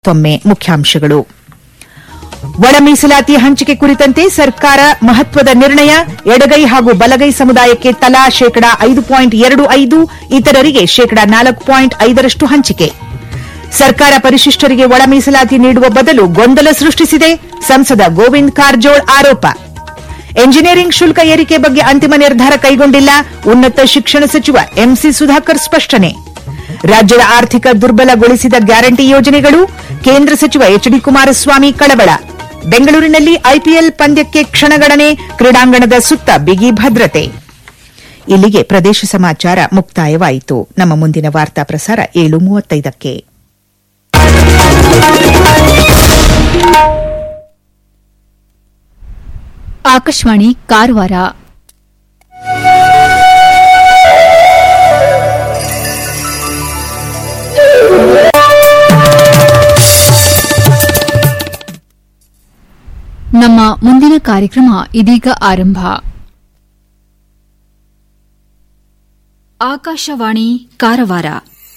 ಮತ್ತೊಮ್ಮೆ ಮುಖ್ಯಾಂಶಗಳು ಒಳ ಮೀಸಲಾತಿ ಹಂಚಿಕೆ ಕುರಿತಂತೆ ಸರ್ಕಾರ ಮಹತ್ವದ ನಿರ್ಣಯ ಎಡಗೈ ಹಾಗೂ ಬಲಗೈ ಸಮುದಾಯಕ್ಕೆ ತಲಾ ಶೇಕಡಾ ಐದು ಪಾಯಿಂಟ್ ಎರಡು ಐದು ಇತರರಿಗೆ ಶೇಕಡಾ ನಾಲ್ಕು ಪಾಯಿಂಟ್ ಐದರಷ್ಟು ಹಂಚಿಕೆ ಸರ್ಕಾರ ಪರಿಶಿಷ್ಟರಿಗೆ ಒಳ ಮೀಸಲಾತಿ ನೀಡುವ ಬದಲು ಗೊಂದಲ ಸೃಷ್ಟಿಸಿದೆ ಸಂಸದ ಗೋವಿಂದ್ ಕಾರಜೋಳ್ ಆರೋಪ ಎಂಜಿನಿಯರಿಂಗ್ ಶುಲ್ಕ ಏರಿಕೆ ಬಗ್ಗೆ ಅಂತಿಮ ನಿರ್ಧಾರ ಕೈಗೊಂಡಿಲ್ಲ ಉನ್ನತ ಶಿಕ್ಷಣ ಸಚಿವ ಎಂಸಿ ಸುಧಾಕರ್ ಸ್ಪಷ್ಟನೆ ರಾಜ್ಯದ ಆರ್ಥಿಕ ದುರ್ಬಲಗೊಳಿಸಿದ ಗ್ಯಾರಂಟಿ ಯೋಜನೆಗಳು ಕೇಂದ್ರ ಸಚಿವ ಎಚ್ ಡಿ ಕುಮಾರಸ್ವಾಮಿ ಕಳವಳ ಬೆಂಗಳೂರಿನಲ್ಲಿ ಐಪಿಎಲ್ ಪಂದ್ಯಕ್ಕೆ ಕ್ಷಣಗಣನೆ ಕ್ರೀಡಾಂಗಣದ ಸುತ್ತ ಬಿಗಿ ಭದ್ರತೆ ಇಲ್ಲಿಗೆ ಪ್ರದೇಶ ಸಮಾಚಾರ ಮುಕ್ತಾಯವಾಯಿತು ನಮ್ಮ ಮುಂದಿನ ವಾರ್ತಾ ಪ್ರಸಾರ ಏಳು ಮೂವತ್ತೈದಕ್ಕೆ ಆಕಾಶವಾಣಿ ಕಾರವಾರ ನಮ್ಮ ಮುಂದಿನ ಕಾರ್ಯಕ್ರಮ ಇದೀಗ ಆರಂಭ ಆಕಾಶವಾಣಿ ಕಾರವಾರ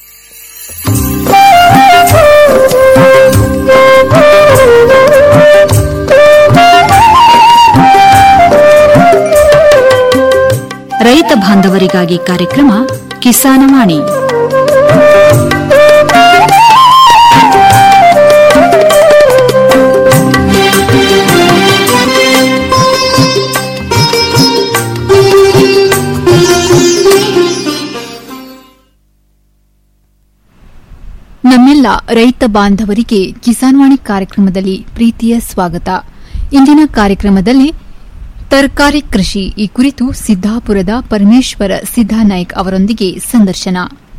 ರೈತ ಬಾಂಧವರಿಗಾಗಿ ಕಾರ್ಯಕ್ರಮ ಕಿಸಾನವಾಣಿ ನಮ್ಮೆಲ್ಲ ರೈತ ಬಾಂಧವರಿಗೆ ಕಿಸಾನ್ವಾಣಿ ಕಾರ್ಯಕ್ರಮದಲ್ಲಿ ಪ್ರೀತಿಯ ಸ್ವಾಗತ ಇಂದಿನ ಕಾರ್ಯಕ್ರಮದಲ್ಲಿ ತರಕಾರಿ ಕೃಷಿ ಈ ಕುರಿತು ಸಿದ್ದಾಪುರದ ಪರಮೇಶ್ವರ ಸಿದ್ದಾನಾಯ್ಕ್ ಅವರೊಂದಿಗೆ ಸಂದರ್ಶನ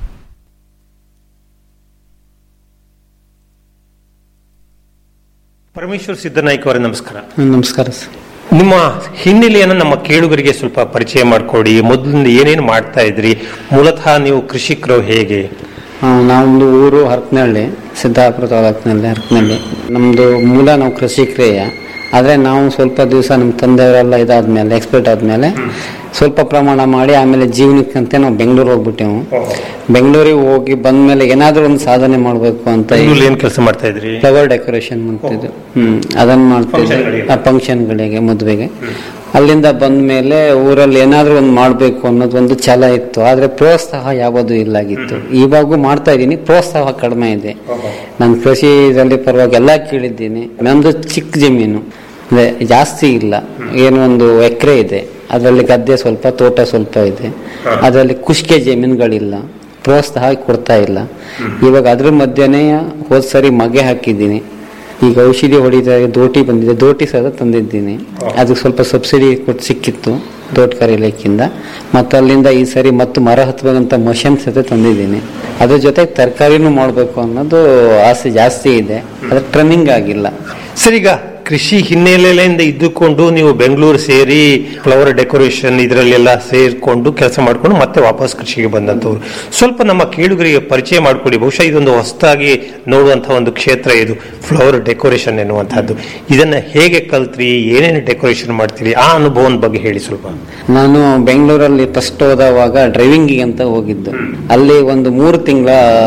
ಪರಮೇಶ್ವರ್ ಸಿದ್ದನಾಯ್ಕ ಅವರೇ ನಮಸ್ಕಾರ ನಮಸ್ಕಾರ ಸರ್ ನಿಮ್ಮ ಹಿನ್ನೆಲೆಯನ್ನು ನಮ್ಮ ಕೇಳುಗರಿಗೆ ಸ್ವಲ್ಪ ಪರಿಚಯ ಮಾಡಿಕೊಡಿ ಮೊದಲಿಂದ ಏನೇನು ಮಾಡ್ತಾ ಇದ್ರಿ ಮೂಲತಃ ನೀವು ಕೃಷಿಕರು ಹೇಗೆ ಆ, ನಮ್ದು ಊರು ಹರಪನಹಳ್ಳಿ ಸಿದ್ದಾಪುರ ತಾಲೂಕಿನಲ್ಲಿ ಹರಪನಹಳ್ಳಿ ನಮ್ಮದು ಮೂಲ ನಾವು ಕೃಷಿಕರೇಯ ಆದರೆ ನಾವು ಸ್ವಲ್ಪ ದಿವಸ ನಮ್ಮ ತಂದೆಯವರೆಲ್ಲ ಇದಾದ್ಮೇಲೆ ಎಕ್ಸ್ಪರ್ಟ್ ಆದ್ಮೇಲೆ ಸ್ವಲ್ಪ ಪ್ರಮಾಣ ಮಾಡಿ ಆಮೇಲೆ ಜೀವನಕ್ಕಂತೆ ನಾವು ಬೆಂಗಳೂರು ಹೋಗ್ಬಿಟ್ಟೆವು ಬೆಂಗಳೂರಿಗೆ ಹೋಗಿ ಬಂದ್ಮೇಲೆ ಏನಾದರೂ ಒಂದು ಸಾಧನೆ ಮಾಡಬೇಕು ಅಂತ ಬೆಂಗಳೂರಲ್ಲಿ ಏನ್ ಕೆಲಸ ಮಾಡ್ತಾ ಇದ್ರಿ ಫ್ಲವರ್ ಡೆಕೋರೇಷನ್ ಮಾಡ್ತಿದ್ದು ಹ್ಮ್ ಅದನ್ನ ಮಾಡ್ತಿದ್ದೆ ಆ ಫಂಕ್ಷನ್ಗಳಿಗೆ ಮದುವೆಗೆ ಅಲ್ಲಿಂದ ಬಂದ ಮೇಲೆ ಊರಲ್ಲಿ ಏನಾದ್ರೂ ಒಂದು ಮಾಡಬೇಕು ಅನ್ನೋದು ಒಂದು ಛಲ ಇತ್ತು ಆದ್ರೆ ಪ್ರೋತ್ಸಾಹ ಯಾವುದು ಇಲ್ಲಾಗಿತ್ತು ಇವಾಗೂ ಮಾಡ್ತಾ ಇದ್ದೀನಿ ಪ್ರೋತ್ಸಾಹ ಕಡಿಮೆ ಇದೆ ನಾನು ಕೃಷಿ ಇದರಲ್ಲಿ ಪರವಾಗಿ ಎಲ್ಲ ಕೇಳಿದ್ದೀನಿ ನಂದು ಚಿಕ್ಕ ಜಮೀನು ಅಂದ್ರೆ ಜಾಸ್ತಿ ಇಲ್ಲ ಏನು ಒಂದು ಎಕರೆ ಇದೆ ಅದರಲ್ಲಿ ಗದ್ದೆ ಸ್ವಲ್ಪ ತೋಟ ಸ್ವಲ್ಪ ಇದೆ ಅದರಲ್ಲಿ ಕುಷ್ಕೆ ಜಮೀನುಗಳಿಲ್ಲ ಪ್ರೋತ್ಸಾಹ ಕೊಡ್ತಾ ಇಲ್ಲ ಇವಾಗ ಅದ್ರ ಮಧ್ಯೆನೇ ಹೋದ್ ಸರಿ ಮಗೆ ಹಾಕಿದ್ದೀನಿ ಈಗ ಔಷಧಿ ಹೊಡಿತಾ ದೋಟಿ ಬಂದಿದೆ ದೋಟಿ ಸಹ ತಂದಿದ್ದೀನಿ ಅದಕ್ಕೆ ಸ್ವಲ್ಪ ಸಬ್ಸಿಡಿ ಕೊಟ್ಟು ಸಿಕ್ಕಿತ್ತು ತೋಟಗಾರಿ ಇಲಾಖೆಯಿಂದ ಮತ್ತು ಅಲ್ಲಿಂದ ಈ ಸರಿ ಮತ್ತು ಮರ ಹತ್ತಬೇಕಂತ ಮಷನ್ ಸಹ ತಂದಿದ್ದೀನಿ ಅದ್ರ ಜೊತೆ ತರಕಾರಿನೂ ಮಾಡಬೇಕು ಅನ್ನೋದು ಆಸೆ ಜಾಸ್ತಿ ಇದೆ ಅದ್ರ ಟ್ರನ್ನಿಂಗ್ ಆಗಿಲ್ಲ ಸರ್ ಈಗ ಕೃಷಿ ಹಿನ್ನೆಲೆಯಿಂದ ಇದ್ದುಕೊಂಡು ನೀವು ಬೆಂಗಳೂರು ಸೇರಿ ಫ್ಲವರ್ ಡೆಕೋರೇಷನ್ ಇದರಲ್ಲೆಲ್ಲ ಸೇರ್ಕೊಂಡು ಕೆಲಸ ಮಾಡ್ಕೊಂಡು ಮತ್ತೆ ವಾಪಸ್ ಕೃಷಿಗೆ ಬಂದಂತವ್ರು ಸ್ವಲ್ಪ ನಮ್ಮ ಕೇಳುಗರಿಗೆ ಪರಿಚಯ ಮಾಡಿಕೊಡಿ ಬಹುಶಃ ಇದೊಂದು ಹೊಸದಾಗಿ ನೋಡುವಂತಹ ಒಂದು ಕ್ಷೇತ್ರ ಇದು ಫ್ಲವರ್ ಡೆಕೋರೇಷನ್ ಎನ್ನುವಂತಹದ್ದು ಇದನ್ನ ಹೇಗೆ ಕಲ್ತ್ರಿ ಏನೇನು ಡೆಕೋರೇಷನ್ ಮಾಡ್ತೀರಿ ಆ ಅನುಭವದ ಬಗ್ಗೆ ಹೇಳಿ ಸ್ವಲ್ಪ ನಾನು ಬೆಂಗಳೂರಲ್ಲಿ ಫಸ್ಟ್ ಹೋದವಾಗ ಡ್ರೈವಿಂಗಿಗೆ ಅಂತ ಹೋಗಿದ್ದು ಅಲ್ಲಿ ಒಂದು ಮೂರು ತಿಂಗಳ